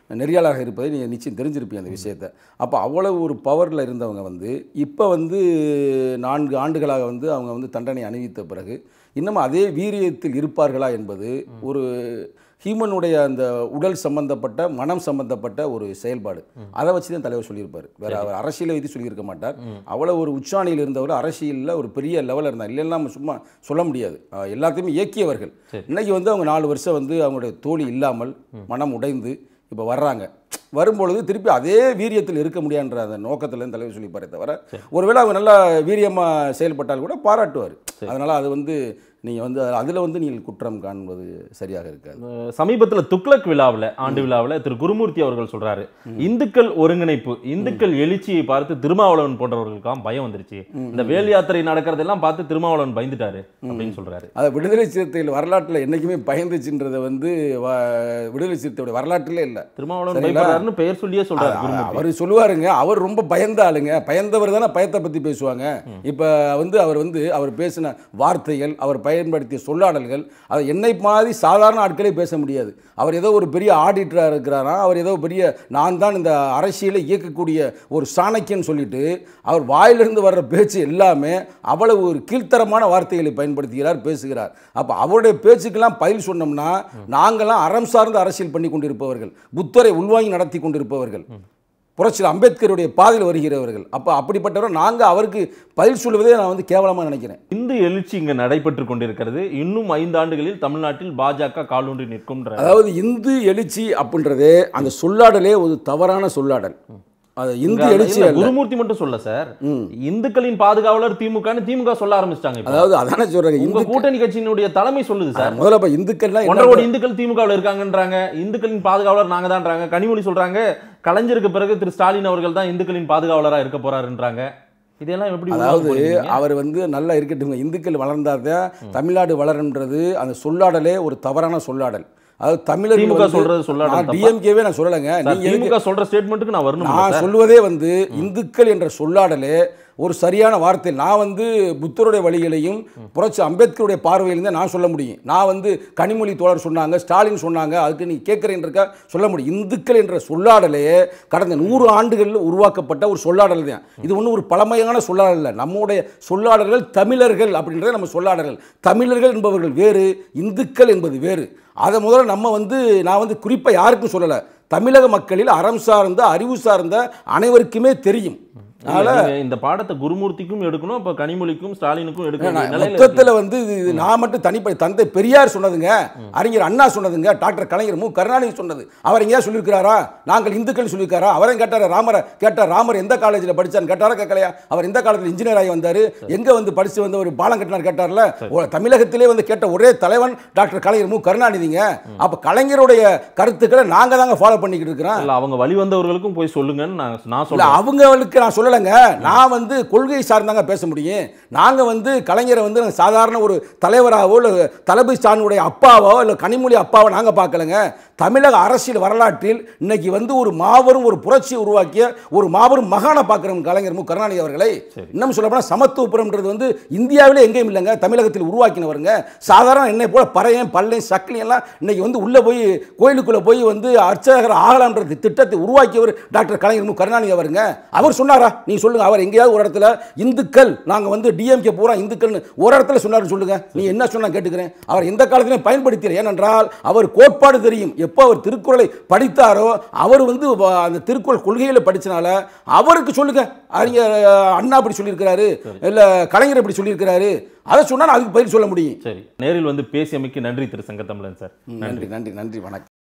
S3: நெறியாளராக இருப்பதை நீங்கள் நிச்சயம் தெரிஞ்சிருப்பீங்க அந்த விஷயத்தை அப்போ அவ்வளவு ஒரு பவரில் இருந்தவங்க வந்து இப்போ வந்து நான்கு ஆண்டுகளாக வந்து அவங்க வந்து தண்டனை அணிவித்த பிறகு இன்னமும் அதே வீரியத்தில் இருப்பார்களா என்பது ஒரு ஹியூமனுடைய அந்த உடல் சம்பந்தப்பட்ட மனம் சம்பந்தப்பட்ட ஒரு செயல்பாடு அதை வச்சு தான் தலைவர் சொல்லியிருப்பார் வேற அவர் அரசியலை வைத்து சொல்லியிருக்க மாட்டார் அவ்வளோ ஒரு உச்சாணியில் இருந்தவர் அரசியலில் ஒரு பெரிய லெவலில் இருந்தார் இல்லைன்னா நம்ம சும்மா சொல்ல முடியாது அஹ் எல்லாத்தையுமே இயக்கியவர்கள் இன்னைக்கு வந்து அவங்க நாலு வருஷம் வந்து அவங்களுடைய தோழி இல்லாமல் மனம் உடைந்து இப்போ வர்றாங்க வரும்பொழுது திருப்பி அதே வீரியத்தில் இருக்க முடியான்ற அந்த நோக்கத்தில் தலைவர் சொல்லிப்பாரே தவிர ஒருவேளை அவங்க நல்லா வீரியமாக செயல்பட்டால் கூட பாராட்டுவார் அதனால் அது வந்து நீங்கள் வந்து அதில் வந்து நீங்கள் குற்றம் காண்பது சரியாக இருக்காது
S2: அஹ் சமீபத்துல துக்ளக் விழாவில் ஆண்டு விழாவில் திரு குருமூர்த்தி அவர்கள் சொல்றாரு இந்துக்கள் ஒருங்கிணைப்பு இந்துக்கள் எழுச்சியை பார்த்து திருமாவளவன் போன்றவர்களுக்கெல்லாம் பயம் வந்துருச்சு இந்த வேல் யாத்திரை நடக்கிறதெல்லாம் பார்த்து திருமாவளவன் பயந்துட்டாரு அப்படின்னு சொல்றாரு
S3: அதை விடுதலை சிறுத்தைகள் வரலாற்றில் என்றைக்குமே பயந்துச்சுன்றதை வந்து வ- விடுதலை சிறுத்தையோட வரலாற்றிலே இல்லை
S2: திருமாவளவன்
S3: சரிங்களா?
S2: பயப்படுறாருன்னு பெயர் சொல்லியே சொல்றாரு குருமூர்த்தி
S3: அவர் சொல்லுவாருங்க அவர் ரொம்ப பயந்த ஆளுங்க பயந்தவர் தானே பயத்தை பற்றி பேசுவாங்க இப்போ வந்து அவர் வந்து அவர் பேசின வார்த்தைகள் அவர் பயன்படுத்திய சொல்லாடல்கள் அதை என்னை மாதிரி சாதாரண ஆட்களே பேச முடியாது அவர் ஏதோ ஒரு பெரிய ஆடிட்டராக இருக்கிறாரா அவர் ஏதோ பெரிய நான் தான் இந்த அரசியலை இயக்கக்கூடிய ஒரு சாணக்கியன் சொல்லிட்டு அவர் வாயிலிருந்து வர்ற பேச்சு எல்லாமே அவ்வளவு ஒரு கீழ்த்தரமான வார்த்தைகளை பயன்படுத்துகிறார் பேசுகிறார் அப்போ அவருடைய பேச்சுக்கெல்லாம் பதில் சொன்னோம்னா நாங்களாம் அறம் சார்ந்த அரசியல் பண்ணி கொண்டிருப்பவர்கள் புத்தரை உள்வாங்கி நடத்தி கொண்டிருப்பவர்கள் புரட்சியில் அம்பேத்கருடைய பாதையில் வருகிறவர்கள் அப்போ அப்படிப்பட்டவரை நாங்கள் அவருக்கு பதில் சொல்லுவதே நான் வந்து கேவலமாக நினைக்கிறேன்
S2: இந்து எழுச்சி இங்க நடைபெற்று கொண்டிருக்கிறது இன்னும் ஐந்து ஆண்டுகளில் தமிழ்நாட்டில் பாஜக காலூன்றி நிற்கும்ன்ற
S3: அதாவது இந்து எழுச்சி அப்படின்றதே அந்த சொல்லாடலே ஒரு தவறான சொல்லாடல் அது இந்து
S2: இங்க
S3: எழுச்சி
S2: இல்ல,
S3: அல்ல
S2: குருமூர்த்தி மட்டும் சொல்ல சார் இந்துக்களின் பாதுகாவலர் திமுகன்னு திமுக சொல்ல ஆரம்பிச்சிட்டாங்க இப்ப.
S3: அதாவது அதானே சொல்றாங்க
S2: உங்க
S3: இந்து
S2: கூட்டணி கட்சியினுடைய தலைமை சொல்லுது சார்
S3: முதல்ல இப்போ இந்துக்கள்லாம்
S2: ஒன்றரை
S3: என்ன
S2: கோடி இந்துக்கள் திமுகவில் இருக்காங்கன்றாங்க இந்துக்களின் பாதுகாவலர் நாங்க தான்றாங்க கனிமொழி சொல்றாங்க கலைஞருக்கு பிறகு திரு ஸ்டாலின் அவர்கள் தான் இந்துக்களின் பாதுகாவலரா இருக்க போறாருன்றாங்க இதெல்லாம் எப்படி உருவாக்க
S3: அதாவது
S2: போறீங்க?
S3: அவர் வந்து நல்லா இருக்கட்டும் இந்துக்கள் வளர்ந்தாதான் தமிழ்நாடு வளரும்ன்றது அந்த சொல்லாடலே ஒரு தவறான சொல்லாடல் அதாவது தமிழர்கள்
S2: திமுக
S3: வந்து-
S2: சொல்றது சொல்லாடல்
S3: நான்
S2: தப்பா?
S3: டிஎம்கேவே நான் சொல்லலைங்க
S2: சார்,
S3: நீங்க எதுக்கு-
S2: திமுக சொல்ற ஸ்டேட்மெண்ட்டுக்கு நான் வரணும்
S3: நான் சொல்வதே வந்து இந்துக்கள் என்ற சொல்லாடலே ஒரு சரியான வார்த்தை நான் வந்து புத்தருடைய வழிகளையும் புரட்சி அம்பேத்கருடைய பார்வையிலும் தான் நான் சொல்ல முடியும் நான் வந்து கனிமொழி தோழர் சொன்னாங்க ஸ்டாலின் சொன்னாங்க அதுக்கு நீ கேட்குறேன்றக்க சொல்ல முடியும் இந்துக்கள் என்ற சொல்லாடலே கடந்த நூறு ஆண்டுகளில் உருவாக்கப்பட்ட ஒரு சொல்லாடல் தான் இது ஒன்றும் ஒரு பழமையான சொல்லாடல் இல்லை நம்முடைய சொல்லாடல்கள் தமிழர்கள் அப்படின்றத நம்ம சொல்லாடல்கள் தமிழர்கள் என்பவர்கள் வேறு இந்துக்கள் என்பது வேறு அதை முதல்ல நம்ம வந்து நான் வந்து குறிப்பாக யாருக்கும் சொல்லலை தமிழக மக்களில் அறம் சார்ந்த அறிவு சார்ந்த அனைவருக்குமே தெரியும்
S2: இல்ல, நீங்க இந்த பாடத்தை குருமூர்த்திக்கும் எடுக்கணும் அப்ப கனிமொழிக்கும் ஸ்டாலினுக்கும் எடுக்க வேண்டிய நிலையில இருக்கீங்க.
S3: மொத்தத்தில் வந்து இது இது நான் மட்டும் தனிப்படை தந்தை பெரியார் சொன்னதுங்க அறிஞர் அண்ணா சொன்னதுங்க டாக்டர் கலைஞர் மு கருணாநிதி சொன்னது அவர் எங்கேயா சொல்லியிருக்கிறாரா நாங்கள் இந்துக்கள் சொல்லியிருக்காரா அவரையும் கேட்டார் ராமரை கேட்டார் ராமர் எந்த காலேஜில் படிச்சான்னு கேட்டாரா கேட்கலையா அவர் எந்த காலத்தில் இன்ஜினியர் ஆகி வந்தார் எங்கே வந்து படித்து வந்து ஒரு பாலம் கட்டினார் கேட்டார்ல ஓ, தமிழகத்திலே வந்து கேட்ட ஒரே தலைவன் டாக்டர் கலைஞர் மு கருணாநிதிங்க அப்போ கலைஞருடைய கருத்துக்களை நாங்கள் தாங்க ஃபாலோ பண்ணிக்கிட்டு இருக்கிறோம்
S2: இல்ல அவங்க வழி வந்தவர்களுக்கும் போய் சொல்லுங்கன்னு நான் நான்
S3: இல்ல
S2: சொல்றேன்
S3: அவங்களுக்கு நான் சொல்லலைங்க நான் வந்து கொள்கை சார்ந்தாங்க பேச முடியும் நாங்க வந்து கலைஞரை வந்து நாங்க சாதாரண ஒரு தலைவராகவோ இல்லை தளபதி ஸ்டாலினுடைய அப்பாவோ இல்லை கனிமொழி அப்பாவோ நாங்க பார்க்கலங்க தமிழக அரசியல் வரலாற்றில் இன்னைக்கு வந்து ஒரு மாபெரும் ஒரு புரட்சியை உருவாக்கிய ஒரு மாபெரும் மகானை பார்க்குறோம் கலைஞர் மு கருணாநிதி அவர்களை இன்னும் சொல்லப்போனால் சமத்துவபுரம்ன்றது வந்து இந்தியாவிலே எங்கேயும் இல்லைங்க தமிழகத்தில் உருவாக்கினவருங்க சாதாரண என்னை போல பறையன் பல்லையும் சக்கிலியும் எல்லாம் இன்னைக்கு வந்து உள்ளே போய் கோயிலுக்குள்ளே போய் வந்து அர்ச்சகர் ஆகலாம்ன்ற திட்டத்தை உருவாக்கியவர் டாக்டர் கலைஞர் மு கருணாநிதி அவருங்க அவர் சொன்னாரா நீங்க சொல்லுங்க அவர் எங்கேயாவது ஒரு இடத்துல இந்துக்கள் நாங்க வந்து டிஎம்கே பூரா இந்துக்கள்னு ஒரு இடத்துல சொன்னாரு சொல்லுங்க நீ என்ன சொன்னா கேட்டுக்கிறேன் அவர் எந்த காலத்திலையும் பயன்படுத்தல ஏனென்றால் அவர் கோட்பாடு தெரியும் எப்போ அவர் திருக்குறளை படித்தாரோ அவர் வந்து வ- அந்த திருக்குறள் கொள்கைகளை படிச்சனால அவருக்கு சொல்லுங்க அறிஞர் அஹ், அண்ணா அப்படி சொல்லியிருக்கிறாரு இல்ல கலைஞர் இப்படி சொல்லியிருக்கிறாரு அதை சொன்னா நான் அதுக்கு பதில் சொல்ல முடியும்
S2: சரி நேரில் வந்து பேசியமைக்கு நன்றி திரு சங்கத்தமிழன் சார்
S3: நன்றி நன்றி நன்றி வணக்கம்